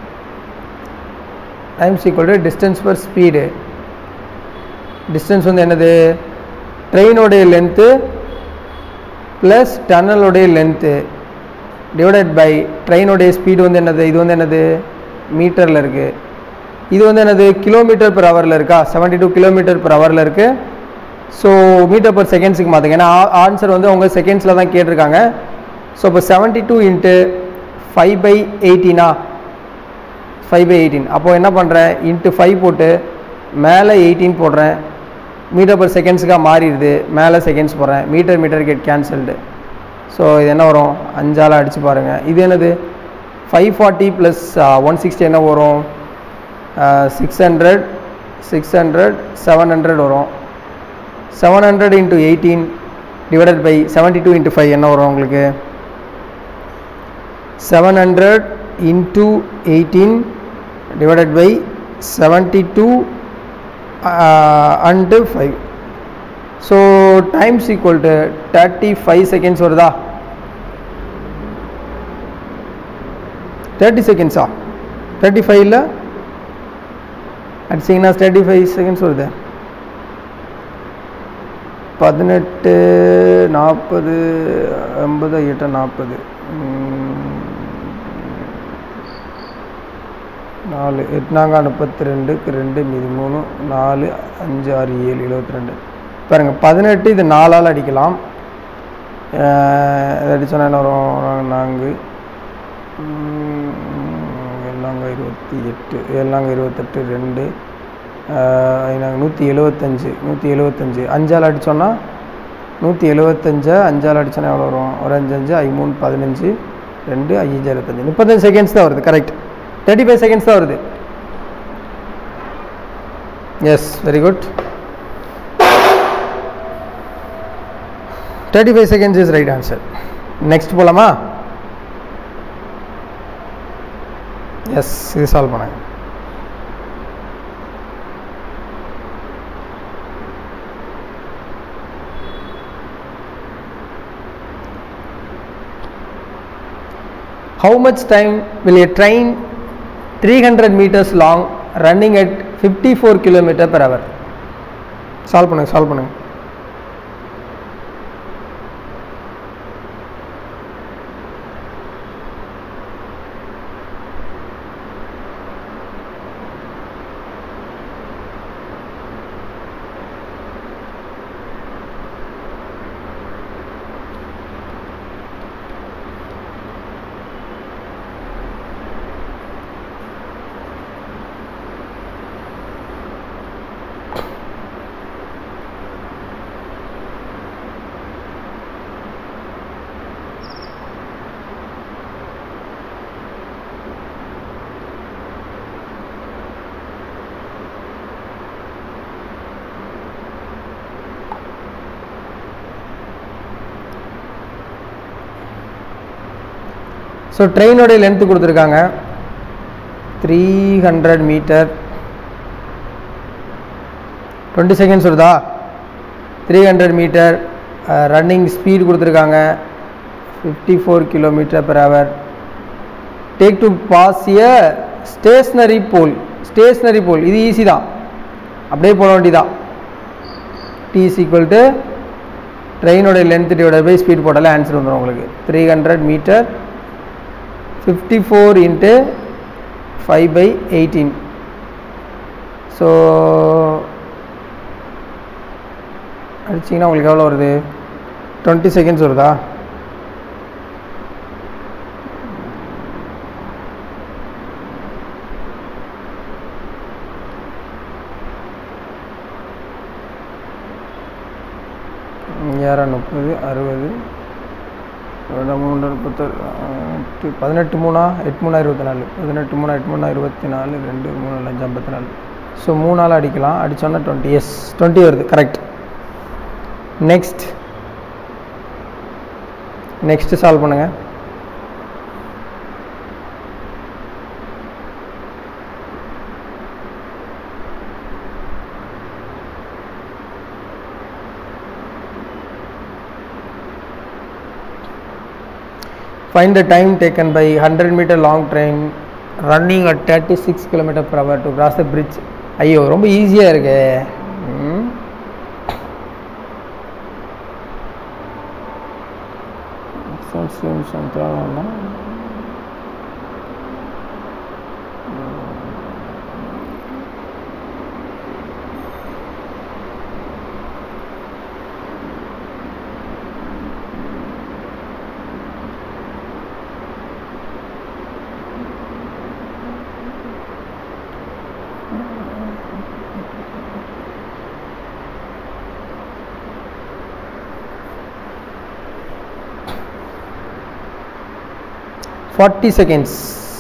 times equal to distance per speed distance வந்து என்னது ட்ரெயினோடைய லென்த்து ப்ளஸ் டன்னலோடைய லென்த்து டிவைடட் பை ட்ரெயினோடைய ஸ்பீடு வந்து என்னது இது வந்து என்னது மீட்டரில் இருக்குது இது வந்து என்னது கிலோமீட்டர் per ஹவரில் இருக்கா செவன்ட்டி டூ கிலோமீட்டர் per ஹவரில் இருக்குது ஸோ மீட்டர் per செகண்ட்ஸுக்கு மாற்றுங்க ஏன்னா ஆன்சர் வந்து அவங்க செகண்ட்ஸில் தான் கேட்டிருக்காங்க ஸோ இப்போ seventy two into five by எயிட்டீனா ஃபைவ் பை எயிட்டீன் அப்போது என்ன பண்ணுறேன் இன்ட்டு ஃபைவ் போட்டு மேலே எயிட்டீன் போடுறேன் மீட்டர் per செகண்ட்ஸுக்காக மாறிடுது மேலே செகண்ட்ஸ் போடுறேன் metre metre get cancelled so இது என்ன வரும் அஞ்சால் அடித்து பாருங்கள் இது என்னது five forty plus one sixty என்ன வரும் six hundred six hundred seven hundred வரும் seven hundred into eighteen divided by seventy two into five என்ன வரும் உங்களுக்கு seven hundred into eighteen divided by seventy two and five so times equal to thirty five seconds வருதா thirty செகண்ட்ஸா thirty ஃபைவ்ல அடிச்சிங்கன்னா thirty five seconds வருது பதினெட்டு நாற்பது ஐம்பது எட்டு நாற்பது நாலு எட்நாங்க முப்பத்தி ரெண்டுக்கு ரெண்டு மீதி மூணு நாலு அஞ்சு ஆறு ஏழு எழுபத்தி ரெண்டு பாருங்கள் பதினெட்டு இது நாலால் அடிக்கலாம் இது அடித்தோன்னா என்ன வரும் நான்கு எல்லாங்க இருபத்தி எட்டு எல்லாங்க இருபத்தெட்டு ரெண்டு நாங்கள் நூற்றி எழுபத்தஞ்சு நூற்றி எழுபத்தஞ்சு அஞ்சால் அடித்தோன்னா நூற்றி எழுபத்தஞ்சை அஞ்சால் அடித்தோன்னா எவ்வளோ வரும் ஒரு அஞ்சு அஞ்சு ஐ மூணு பதினஞ்சு ரெண்டு ஐயஞ்சு இருபத்தஞ்சு முப்பத்தஞ்சு செகண்ட்ஸ் தான் வருது கரெக்ட் தேர்ட்டி ஃபைவ் செகண்ட்ஸ் தான் வருது yes very good thirty five seconds is right answer next போகலாமா எஸ் இது சால்வ் பண்ணாங்க How much time will a train 300 meters long running at 54 kilometer per hour? Solve பண்ணுங்க solve பண்ணுங்க so ட்ரெயினோடைய length கொடுத்துருக்காங்க three hundred metre twenty seconds வருதா three hundred metre running speed கொடுத்துருக்காங்க fifty four kilometre per hour take to pass a stationary pole stationary pole இது easy தான் அப்படியே போட வேண்டியதான் டி இஸ் ஈக்குவல் டு ட்ரெயினோடைய லென்த் டிவைட் பை ஸ்பீட் போட்டாலே answer வந்துடும் உங்களுக்கு three hundred metre fifty four into five by eighteen so அடிச்சிங்கன்னா உங்களுக்கு எவ்வளோ வருது டுவெண்ட்டி செகண்ட்ஸ் வருதா ஏழாயிரம் முப்பது அறுபது ரெண்டு மூணு முப்பத்தாறு எட்டு பதினெட்டு மூணா எட்டு மூணா இருபத்தி நாலு பதினெட்டு மூணா எட்டு மூணா இருபத்தி நாலு ரெண்டு மூணு நாலு அஞ்சு ஐம்பத்தி நாலு ஸோ மூணால் அடிக்கலாம் அடித்தோன்னா டுவெண்ட்டி எஸ் டுவெண்ட்டி வருது கரெக்ட் நெக்ஸ்ட் நெக்ஸ்ட் சால்வ் பண்ணுங்க Find the time taken by 100 meter long train running at 36 km per hour to cross the bridge. ஐயோ ரொம்ப ஈஸியாக இருக்கு ம். Assumptions and all, forty seconds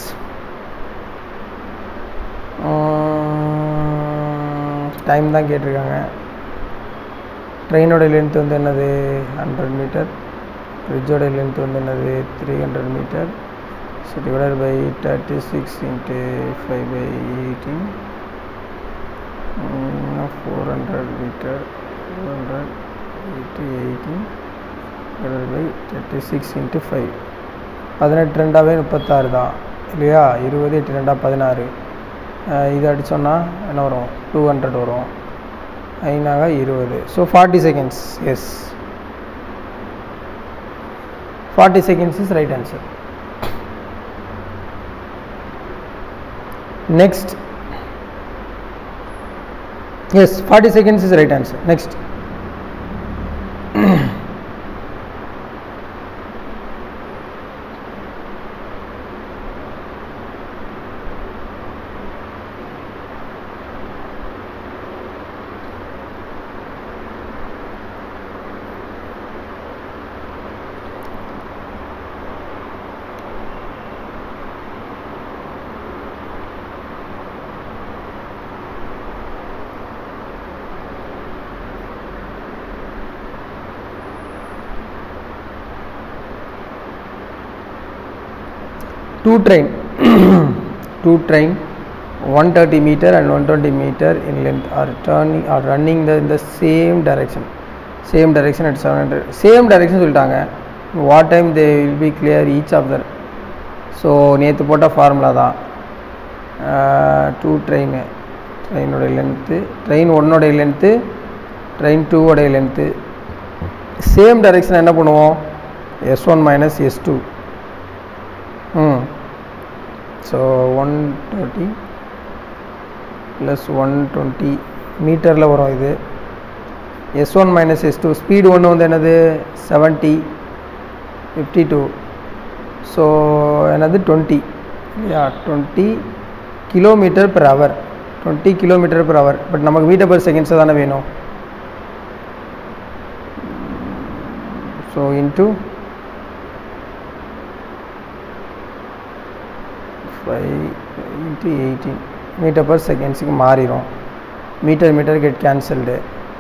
time தான் கேட்டிருக்காங்க ட்ரெயினோட லென்த் வந்து என்னது ஹண்ட்ரட் மீட்டர் ஃப்ரிட்ஜோட லென்த் வந்து என்னது three hundred metre so divided by thirty six into five by eighteen four hundred metre four hundred eighty eighteen divided by thirty six into five பதினெட்டு ரெண்டாவே முப்பத்தாறு தான் இல்லையா இருபது எட்டு ரெண்டா பதினாறு அஹ் இது அடித்தோன்னா என்ன வரும் டூ ஹண்ட்ரட் வரும் ஐநாக இருபது so forty seconds yes forty seconds is right answer next yes forty seconds is right answer next two train two train 130 meter and 120 meter in length are turning are running the in the same direction same direction at 700 same direction சொல்லிட்டாங்க what time they will be clear each of the so நேற்று போட்ட formula தான் two train ட்ரெயினோட length train ஒன்னோடைய length train டூவோடைய length same direction என்ன பண்ணுவோம் S one minus S two hmm so one thirty plus one twenty மீட்டரில் வரும் இது S one minus S two speed ஒன்று வந்து என்னது செவன்ட்டி ஃபிஃப்டி டூ ஸோ என்னது twenty yeah twenty kilometre per hour twenty kilometre per hour but நமக்கு metre per seconds தானே வேணும் so into five into eighteen metre per செகண்ட்ஸுக்கு மாறிடும் metre metre get cancelled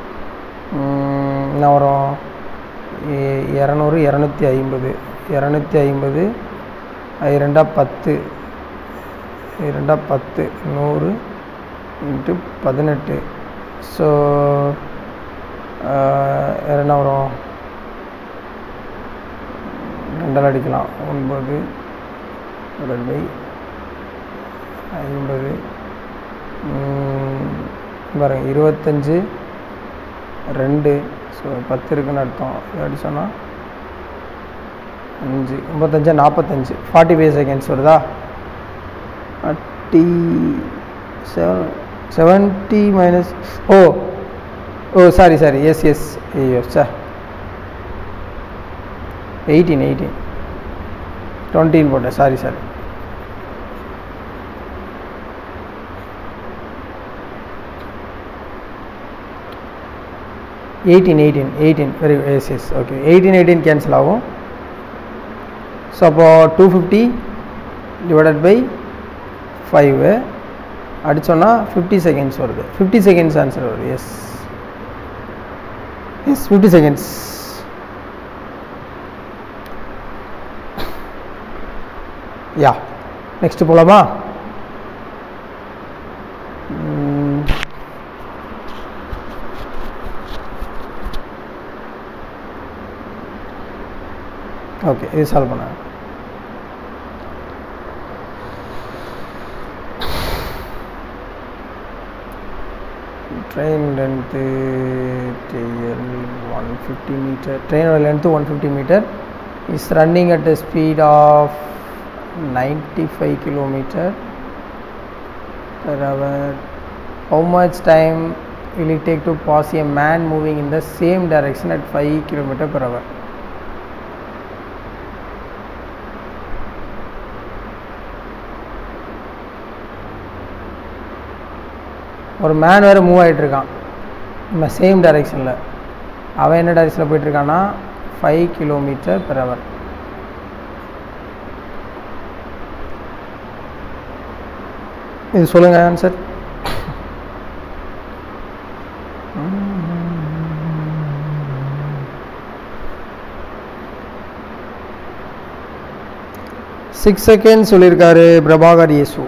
என்ன வரும் இ- இரநூறு இரநூத்தி ஐம்பது இரநூத்தி ஐம்பது ரெண்டா பத்து ரெண்டா பத்து நூறு இன்ட்டு பதினெட்டு ஸோ என்ன வரும் ரெண்டால் அடிக்கலாம் ஒன்பது டிவைட் பை ஐம்பது ம், பாருங்க இருபத்தஞ்சு ரெண்டு ஸோ பத்து இருக்குன்னு அர்த்தம் இது அடிச்சோன்னா அஞ்சு ஐம்பத்தஞ்சு நாற்பத்தஞ்சு ஃபார்ட்டி ஃபைவ் செகண்ட்ஸ் வருதா டி seven seventy minus oh oh sorry sorry yes yes ஐயோ சார் எயிட்டீன் எயிட்டீன் டுவெண்ட்டின்னு போட்டேன் sorry sorry eighteen eighteen eighteen very yes yes okay eighteen eighteen cancel ஆகும் ஸோ அப்போ two fifty divided by five அடித்தோன்னா fifty seconds வருது fifty seconds answer வருது yes yes fifty seconds yeah next போலாமா okay இது solve பண்ண train length TL one fifty metre ட்ரெயினோட length one fifty metre is running at a speed of ninety five kilometre per hour. How much time will it take to pass a man moving in the same direction at 5 km per hour? ஒரு man வேறு move ஆகிட்டு இருக்கான் நம்ம same டைரெக்ஷனில் அவன் என்ன டைரெக்ஷனில் போயிட்டுருக்கான்னா ஃபைவ் கிலோமீட்டர் பெர் ஹவர் இது சொல்லுங்கள் ஆன்சர் சிக்ஸ் செகண்ட் சொல்லியிருக்காரு பிரபாகர் இயேசு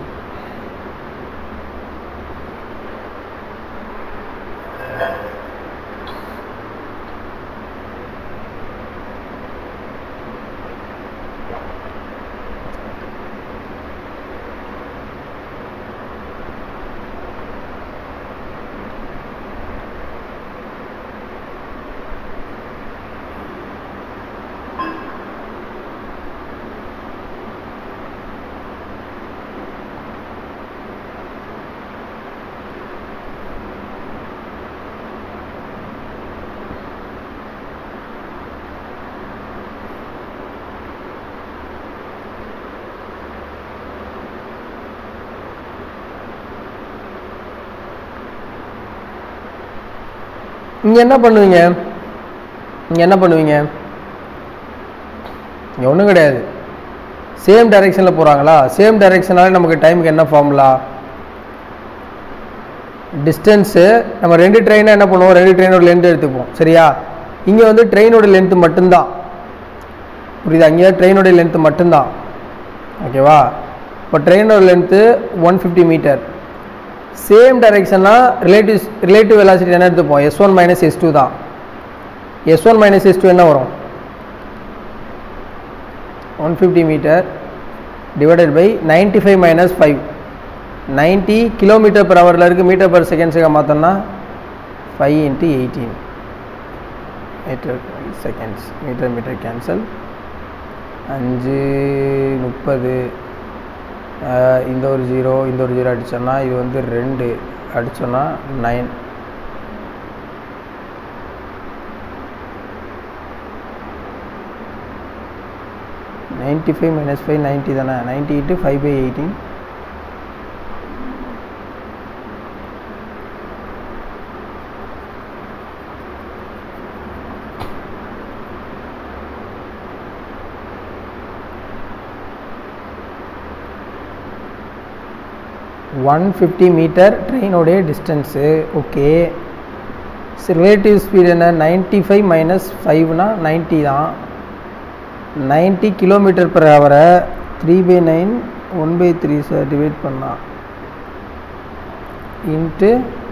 நீங்க என்ன பண்ணுவீங்க நீங்க என்ன பண்ணுவீங்க இங்க ஒன்றும் கிடையாது சேம் டைரெக்ஷனில் போகிறாங்களா சேம் டைரெக்ஷனால நமக்கு டைமுக்கு என்ன ஃபார்முலா டிஸ்டன்ஸு நம்ம ரெண்டு ட்ரெயினை என்ன பண்ணுவோம் ரெண்டு ட்ரெயினோட லென்த் எடுத்துப்போம் சரியா இங்கே வந்து ட்ரெயினோட லென்த்து மட்டும்தான் புரியுதா இங்கே ட்ரெயினோட லென்த்து மட்டும்தான் ஓகேவா இப்போ ட்ரெயினோட length one fifty metre same டைரெக்ஷன்னா ரிலேட்டிவ் ரிலேட்டிவ் வெலாசிட்டி என்ன எடுத்துப்போம் S one minus S two தான் S one minus S two என்ன வரும் one fifty metre divided by ninety five minus five ninety kilometre per ஹவரில் இருக்குது மீட்டர் per செகண்ட்ஸுக்கு மாற்றோம்னா five into eighteen metre seconds metre metre cancel அஞ்சு முப்பது ஆஹ், இந்த ஒரு ஜீரோ இந்த ஒரு ஜீரோ அடித்தோன்னா இது வந்து ரெண்டு அடித்தோன்னா nine ninety five minus five ninety தானே ninety into five by eighteen one fifty metre ட்ரெயினோடைய டிஸ்டன்ஸு ஓகே ரிலேட்டிவ் ஸ்பீடு என்ன நைன்ட்டி ஃபைவ் மைனஸ் ஃபைவ்னா நைன்ட்டி தான் நைன்ட்டி கிலோமீட்டர் per ஹவரை three by nine one by three sir divide பண்ணால் into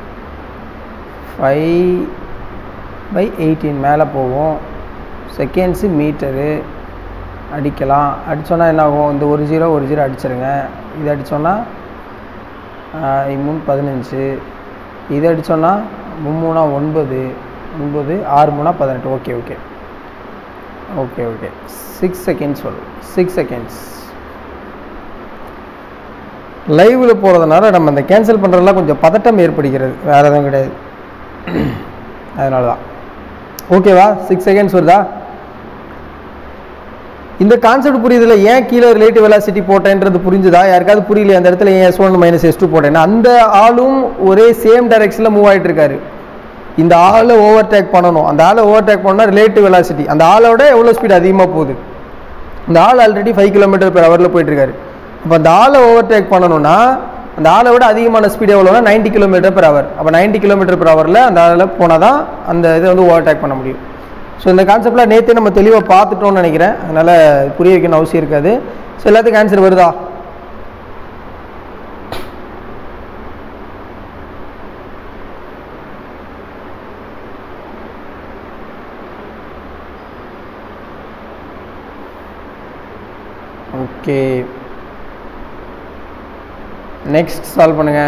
five by eighteen மேலே போவோம் seconds metre அடிக்கலாம் அடித்தோன்னா என்ன ஆகும் இந்த ஒரு ஜீரோ ஒரு ஜீரோ அடிச்சிருங்க இது அடித்தோன்னா மூணு பதினஞ்சு இது அடித்தோன்னா மும்மூணா ஒன்பது ஒன்பது ஆறு மூணா பதினெட்டு okay okay okay okay six seconds வரும் சிக்ஸ் செகண்ட்ஸ் லைவில் போகிறதுனால நம்ம இந்த கேன்சல் பண்ணுறதுலாம் கொஞ்சம் பதட்டம் ஏற்படுகிறது வேறு எதுவும் கிடையாது அதனால தான் ஓகேவா சிக்ஸ் செகண்ட்ஸ் வருதா இந்த கான்செப்ட் புரியுதுல ஏன் கீழே ரிலேட்டிவ் வெலாசிட்டி போட்டேன்றது புரிஞ்சுதா யாருக்காவது புரியலையா அந்த இடத்துல ஏன் S one minus S two போட்டேன்னா அந்த ஆளும் ஒரே சேம் டைரக்ஷனில் மூவ் ஆகிட்டு இருக்காரு இந்த ஆளை ஓவர் டேக் பண்ணணும் அந்த ஆளை ஓவர் டேக் பண்ணால் ரிலேட்டிவ் வெலாசிட்டி அந்த ஆளோட எவ்வளோ ஸ்பீட் அதிகமாக போகுது இந்த ஆள் ஆல்ரெடி ஃபைவ் கிலோமீட்டர் per ஹவரில் போயிட்டு இருக்காரு அப்போ அந்த ஆளை ஓவர் டேக் பண்ணணும்னா அந்த ஆளை விட அதிகமான ஸ்பீட் எவ்வளோனா 90 கிலோமீட்டர் per ஹவர் அப்போ 90 கிலோமீட்டர் per ஹவரில் அந்த ஆளில் போனால் தான் அந்த இதை வந்து ஓவர் டேக் பண்ண முடியும் ஸோ இந்த கான்செப்டில் நேற்று நம்ம தெளிவாக பார்த்துட்டோம்னு நினைக்கிறேன் அதனால் புரிய வைக்கணும் அவசியம் இருக்காது ஸோ எல்லாத்துக்கும் ஆன்சர் வருதா ஓகே நெக்ஸ்ட் சால்வ் பண்ணுங்க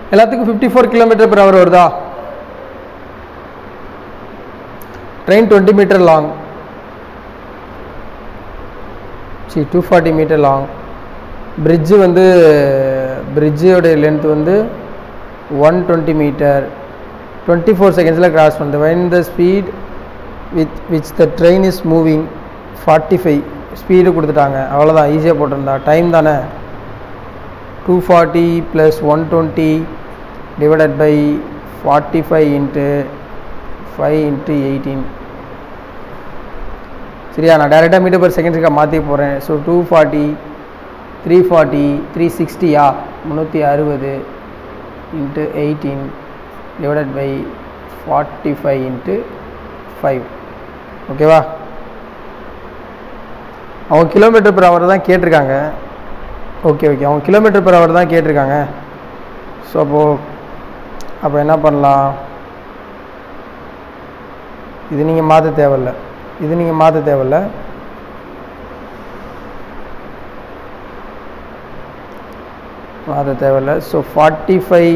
எல்லாத்துக்கும் fifty four kilometre per hour வருதா ட்ரெயின் டுவெண்ட்டி மீட்டர் லாங் சி two forty metre long bridge வந்து பிரிட்ஜோடைய லென்த் வந்து one twenty metre twenty four செகண்ட்ஸில் கிராஸ் பண்ணுது when the speed with which the train is moving forty five speed கொடுத்துட்டாங்க அவ்வளோதான் ஈஸியாக போட்டிருந்தா டைம் தானே two forty plus one twenty divided by forty five into five into eighteen சரியா நான் டேரெக்டாக மீட்டர் பர் செகண்ட்ஸுக்கு மாற்றி போகிறேன் so two forty three forty three சிக்ஸ்டியா முந்நூற்றி அறுபது into eighteen divided by forty five into five ஓகேவா அவங்க கிலோமீட்டர் per ஹவர் தான் கேட்டிருக்காங்க ஓகே ஓகே அவங்க கிலோமீட்டர் per ஹவர் தான் கேட்டிருக்காங்க ஸோ அப்போது அப்போ என்ன பண்ணலாம் இது நீங்கள் மாற்ற தேவையில்ல இது நீங்கள் மாற்ற தேவையில்ல மாற்ற தேவையில்ல so forty five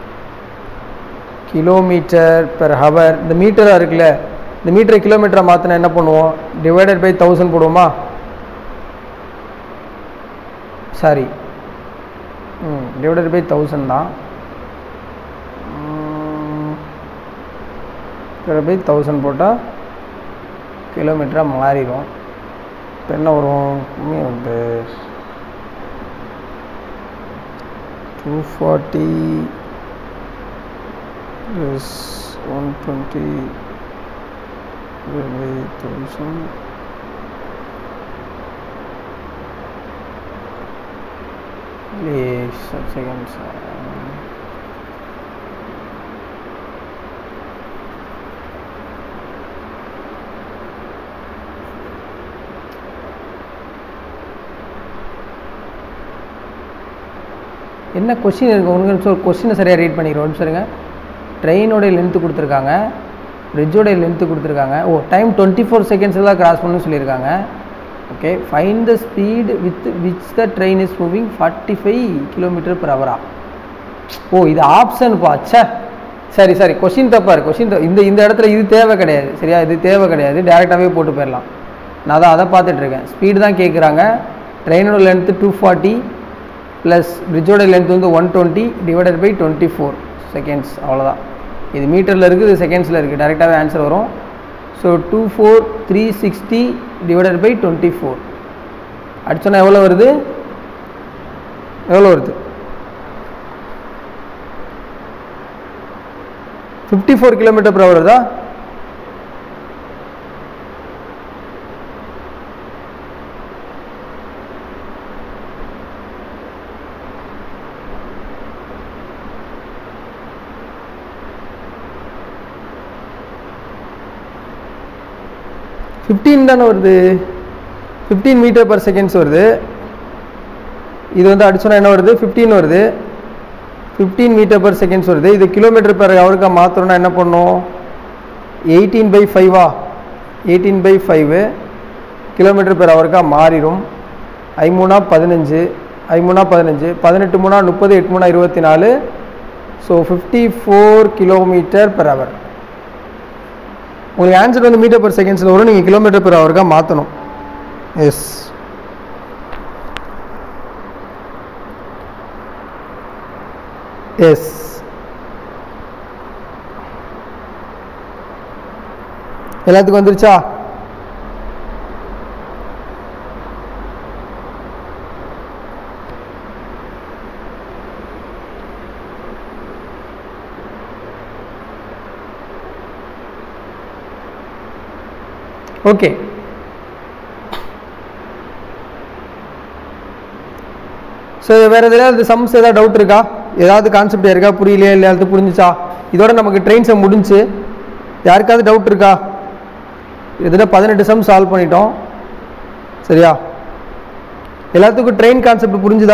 kilometre per hour இந்த மீட்டராக இருக்குல்ல இந்த மீட்டரை கிலோமீட்டரை மாற்றினா என்ன பண்ணுவோம் டிவைடட் பை தௌசண்ட் போடுவோமா sorry hmm divided by thousand தான் டிவைட் பை தௌசண்ட் போட்டால் கிலோமீட்டராக மாறிடும் இப்போ என்ன வரும் கம்மி வந்து two forty plus one twenty by thousand Please, seconds. என்ன கொஸ்டின் இருக்கு உங்களுக்கு சொல் கொஸ்டினை சரியாக ரீட் பண்ணிக்கிறோம் சொல்லுங்க ட்ரெயினோடைய லென்த்து கொடுத்துருக்காங்க பிரிட்ஜோடைய லென்த்து கொடுத்துருக்காங்க ஓ டைம் டுவெண்ட்டி ஃபோர் செகண்ட்ஸில் தான் கிராஸ் பண்ணணும்னு சொல்லியிருக்காங்க okay fine the speed with which the train is moving forty five kilometre per ஹவரா ஓ இது ஆப்ஷன் ச்சே சரி சரி கொஷின் தப்பா இருக்கு கொஷின் இந்த இந்த இடத்துல இது தேவை கிடையாது சரியா இது தேவை கிடையாது டேரெக்டாகவே போட்டு போயிடலாம் நான் தான் அதை பார்த்துட்டு இருக்கேன் ஸ்பீடு தான் கேட்குறாங்க ட்ரெயினோட லென்த்து டூ ஃபார்ட்டி ப்ளஸ் பிரிட்ஜோட லென்த் வந்து one twenty divided by twenty four seconds அவ்வளோதான் இது மீட்டரில் இருக்குது இது செகண்ட்ஸில் இருக்குது டேரெக்டாகவே ஆன்சர் வரும் so two four three sixty divided by twenty four அடிச்சோன்னா எவ்வளோ வருது எவ்வளோ வருது fifty four kilometre per hour வருதா ஃபிஃப்டீன் தானே வருது ஃபிஃப்டீன் மீட்டர் பர் செகண்ட்ஸ் வருது இது வந்து அடிச்சோன்னா என்ன வருது ஃபிஃப்டீன் வருது ஃபிஃப்டீன் மீட்டர் பர் செகண்ட்ஸ் வருது இது கிலோமீட்டர் பெர் ஹவருக்கு மாற்றணும்னா என்ன பண்ணும் எயிட்டீன் பை ஃபைவா eighteen by five kilometre per ஹவருக்காக மாறிடும் ஐமூணா பதினஞ்சு ஐமூணா பதினஞ்சு பதினெட்டு மூணா முப்பது எட்டு மூணா இருபத்தி நாலு so fifty four kilometre per hour உங்களுக்கு ஆன்சர் வந்து மீட்டர் பர் செகண்ட்ஸில் வரும் நீங்கள் கிலோமீட்டர் பெர் ஹவருக்காக மாற்றணும் எஸ் எஸ் எல்லாத்துக்கும் வந்துருச்சா ஓகே ஸோ வேறு எதாவது சம்ஸ் ஏதாவது டவுட் இருக்கா ஏதாவது கான்செப்ட் இருக்கா புரியலையா இல்லை அது புரிஞ்சுச்சா இதோட நமக்கு ட்ரெயின் சம் முடிஞ்சு யாருக்காவது டவுட் இருக்கா இதில் பதினெட்டு சம் சால்வ் பண்ணிட்டோம் சரியா எல்லாத்துக்கும் ட்ரெயின் கான்செப்ட் புரிஞ்சுதா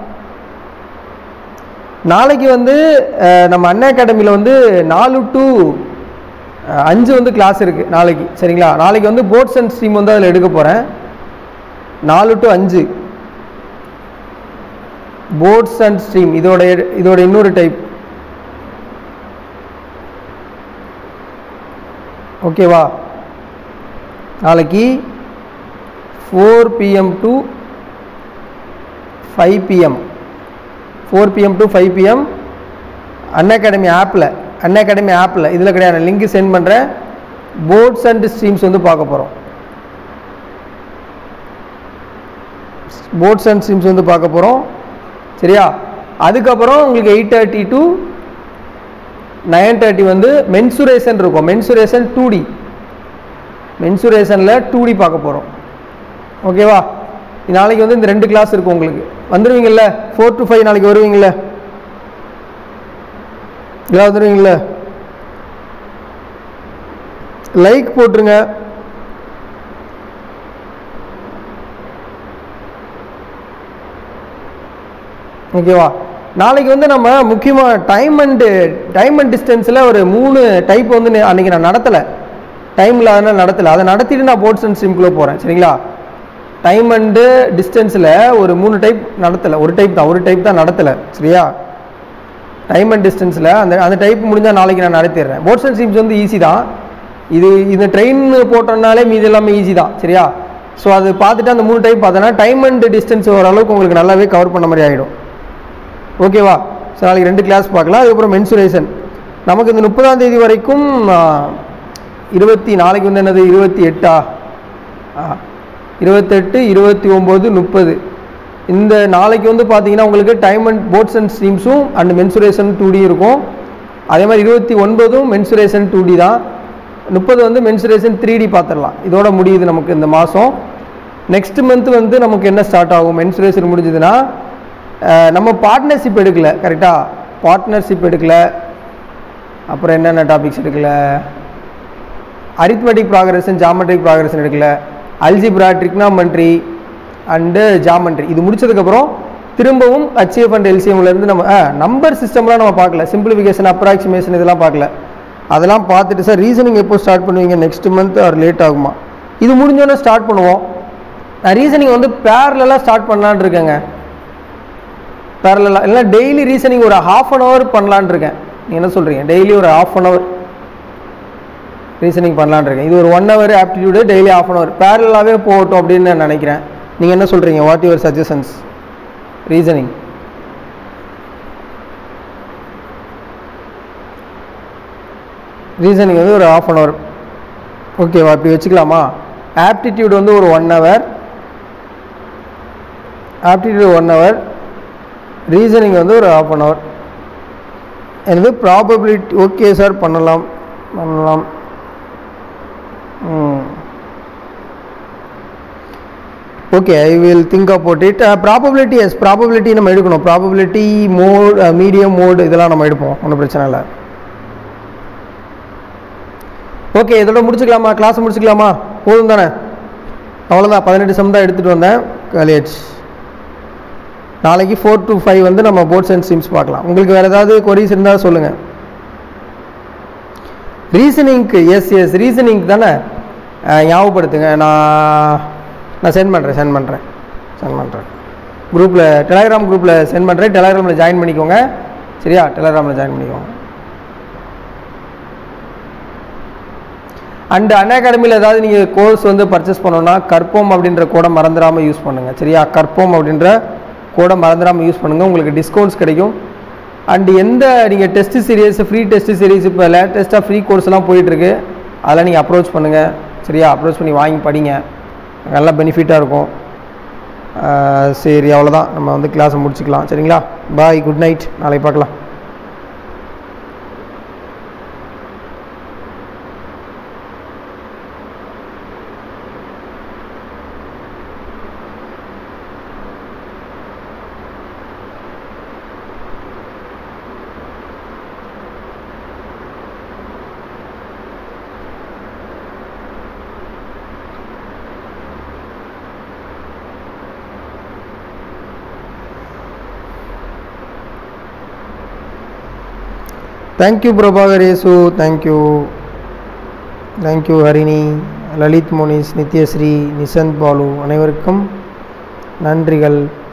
நாளைக்கு வந்து அஹ், நம்ம அண்ணா அகாடமியில் வந்து நாலு டு அஞ்சு வந்து கிளாஸ் இருக்குது நாளைக்கு சரிங்களா நாளைக்கு வந்து போட்ஸ் அண்ட் ஸ்ட்ரீம் வந்து அதில் எடுக்க போகிறேன் நாலு டு அஞ்சு போட்ஸ் அண்ட் ஸ்ட்ரீம் இதோட இதோட இன்னொரு டைப் ஓகேவா நாளைக்கு four PM to five PM four PM to five PM Unacademy ஆப்பில் அன் அகாடமி ஆப்பில் இதில் கிடையாது லிங்க் சென்ட் பண்ணுறேன் போர்ட்ஸ் அண்ட் ஸ்ட்ரீம்ஸ் வந்து பார்க்க போகிறோம் போர்ட்ஸ் அண்ட் ஸ்ட்ரீம்ஸ் வந்து பார்க்க போகிறோம் சரியா அதுக்கப்புறம் உங்களுக்கு eight thirty to nine thirty வந்து மென்சுரேஷன் இருக்கும் மென்சுரேஷன் டூ டி மென்சுரேஷனில் டூ டி பார்க்க போகிறோம் ஓகேவா நாளைக்கு வந்து இந்த ரெண்டு கிளாஸ் இருக்கும் உங்களுக்கு வந்துடுவீங்கல்ல ஃபோர் டு ஃபைவ் நாளைக்கு வருவீங்கல்ல எல்லாம் வந்துடுவீங்கல்ல லைக் போட்டுருங்க ஓகேவா நாளைக்கு வந்து நம்ம முக்கியமாக டைம் அண்டு டைம் அண்ட் டிஸ்டன்ஸில் ஒரு மூணு டைப் வந்து நே- அன்னைக்கு நான் நடத்தலை டைமில் அதனால் நடத்தலை அதை நடத்திட்டு நான் போர்ட்ஸ் அண்ட் ஸ்ட்ரீம்குள்ளே போகிறேன் சரிங்களா டைம் அண்டு டிஸ்டன்ஸில் ஒரு மூணு டைப் நடத்தலை ஒரு டைப் தான் ஒரு டைப் தான் நடத்தலை சரியா டைம் அண்ட் டிஸ்டன்ஸில் அந்த அந்த டைப் முடிஞ்சால் நாளைக்கு நான் நடத்திடுறேன் போர்ட்ஸ் அண்ட் ஸ்ட்ரீம்ஸ் வந்து ஈஸி தான் இது இந்த ட்ரெயின் போட்டோம்னாலே மீதி எல்லாமே ஈஸி தான் சரியா ஸோ அது பார்த்துட்டு அந்த மூணு டைப் பார்த்தோன்னா டைம் அண்ட் டிஸ்டன்ஸ் ஓரளவுக்கு உங்களுக்கு நல்லாவே கவர் பண்ண மாதிரி ஆகிடும் ஓகேவா ஸோ நாளைக்கு ரெண்டு கிளாஸ் பார்க்கலாம் அதுக்கப்புறம் மென்சுரேஷன் நமக்கு இந்த முப்பதாம் தேதி வரைக்கும் ஆ, இருபத்தி நாளைக்கு வந்து என்னது இருபத்தி எட்டா ஆ, இருபத்தெட்டு இருபத்தி ஒம்பது முப்பது இந்த நாளைக்கு வந்து பார்த்தீங்கன்னா உங்களுக்கு டைம் அண்ட் போர்ட்ஸ் அண்ட் ஸ்ட்ரீம்ஸும் அண்ட் மென்சுரேஷன் டூ டி இருக்கும் அதே மாதிரி இருபத்தி ஒன்பதும் மென்சுரேஷன் டூ டி தான் முப்பது வந்து மென்சுரேஷன் த்ரீ டி பார்த்துடலாம் இதோட முடியுது நமக்கு இந்த மாதம் நெக்ஸ்ட் மந்த் வந்து நமக்கு என்ன ஸ்டார்ட் ஆகும் மென்சுரேஷன் முடிஞ்சதுன்னா அஹ், நம்ம பார்ட்னர்ஷிப் எடுக்கல கரெக்டாக பார்ட்னர்ஷிப் எடுக்கல அப்புறம் என்னென்ன டாபிக்ஸ் எடுக்கல அரித்மெட்டிக் ப்ராக்ரஷன் ஜாமெட்ரிக் ப்ராக்ரஷன் எடுக்கல அல்ஜிப்ரா ட்ரிக்னாமெண்ட்ரி அண்டு ஜாமெண்ட்ரி இது முடிச்சதுக்கப்புறம் திரும்பவும் ஹச்எஃப் அண்ட் எல்சிஎம்லேருந்து நம்ம நம்பர் சிஸ்டம்லாம் நம்ம பார்க்கல சிம்பிளிஃபிகேஷன் அப்ராக்சிமேஷன் இதெல்லாம் பார்க்கல அதெல்லாம் பார்த்துட்டு சார் ரீசனிங் எப்போ ஸ்டார்ட் பண்ணுவீங்க நெக்ஸ்ட் மந்த் ஆர் லேட் ஆகுமா இது முடிஞ்சோடனே ஸ்டார்ட் பண்ணுவோம் நான் ரீசனிங் வந்து பேரலாக ஸ்டார்ட் பண்ணலான்னு இருக்கேங்க பேரலாக இல்லைன்னா டெய்லி ரீசனிங் ஒரு ஹாஃப் அன் ஹவர் பண்ணலான்னு இருக்கேன் நீங்கள் என்ன சொல்கிறீங்க டெய்லி ஒரு ஹாஃப் அன் ஹவர் ரீசனிங் பண்ணலான்னு இருக்கேன் இது ஒரு one hour aptitude daily half an hour பேரலாகவே போகட்டும் அப்படின்னு நான் நினைக்கிறேன் நீங்கள் என்ன சொல்கிறீங்க what your suggestions reasoning reasoning வந்து ஒரு ஹாஃப் அன் ஹவர் ஓகேவா இப்படி வச்சுக்கலாமா ஆப்டிடியூட் வந்து ஒரு one hour aptitude one hour reasoning வந்து ஒரு ஹாஃப் அன் ஹவர் எனது ப்ராபபிலிட்டி ஓகே சார் பண்ணலாம் பண்ணலாம் okay I will think about it probability yes probability நம்ம எடுக்கணும் ப்ராபபிலிட்டி மோட் மீடியம் மோட் இதெல்லாம் நம்ம எடுப்போம் ஒன்றும் பிரச்சனை இல்லை ஓகே இதோட முடிச்சுக்கலாமா கிளாஸ் முடிச்சுக்கலாமா போதும் தானே அவ்வளோதான் பதினெட்டு சம் தான் எடுத்துகிட்டு வந்தேன் காலேஜ் நாளைக்கு ஃபோர் டு ஃபைவ் வந்து நம்ம போர்ட்ஸ் அண்ட் ஸ்ட்ரீம்ஸ் பார்க்கலாம் உங்களுக்கு வேறு ஏதாவது கொரிஸ் இருந்தால் சொல்லுங்கள் ரீசனிங்க்கு எஸ் எஸ் ரீசனிங்க்கு தானே அஹ், ஞாபகப்படுத்துங்க நான் நான் சென்ட் பண்ணுறேன் சென்ட் பண்ணுறேன் சென்ட் பண்ணுறேன் குரூப்பில் டெலகிராம் குரூப்பில் சென்ட் பண்ணுறேன் டெலகிராமில் ஜாயின் பண்ணிக்கோங்க சரியா டெலகிராமில் ஜாயின் பண்ணிக்கோங்க அண்ட் அன் அகாடமியில் ஏதாவது நீங்கள் கோர்ஸ் வந்து பர்ச்சேஸ் பண்ணோன்னா கற்போம் அப்படின்ற கோடை மறந்துடாமல் யூஸ் பண்ணுங்கள் சரியா கற்போம் அப்படின்ற கோடை மறந்துடாமல் யூஸ் பண்ணுங்கள் உங்களுக்கு டிஸ்கவுண்ட்ஸ் கிடைக்கும் அண்ட் எந்த நீங்கள் test series free test series இப்போ லேட்டஸ்ட்டாக ஃப்ரீ கோர்ஸ்லாம் போயிட்டுருக்கு அதெல்லாம் நீங்கள் அப்ரோச் பண்ணுங்கள் சரியா அப்ரோச் பண்ணி வாங்கி படிங்க நல்லா பெனிஃபிட்டாக இருக்கும் ஆஹ் சரி அவ்வளோதான் நம்ம வந்து கிளாஸை முடிச்சுக்கலாம் சரிங்களா பாய் குட் நைட் நாளைக்கு பார்க்கலாம் thank you Prabhakar Yesu thank you thank you Harini Lalit Monish Nithyasri Nishanth Balu அனைவருக்கும் நன்றிகள்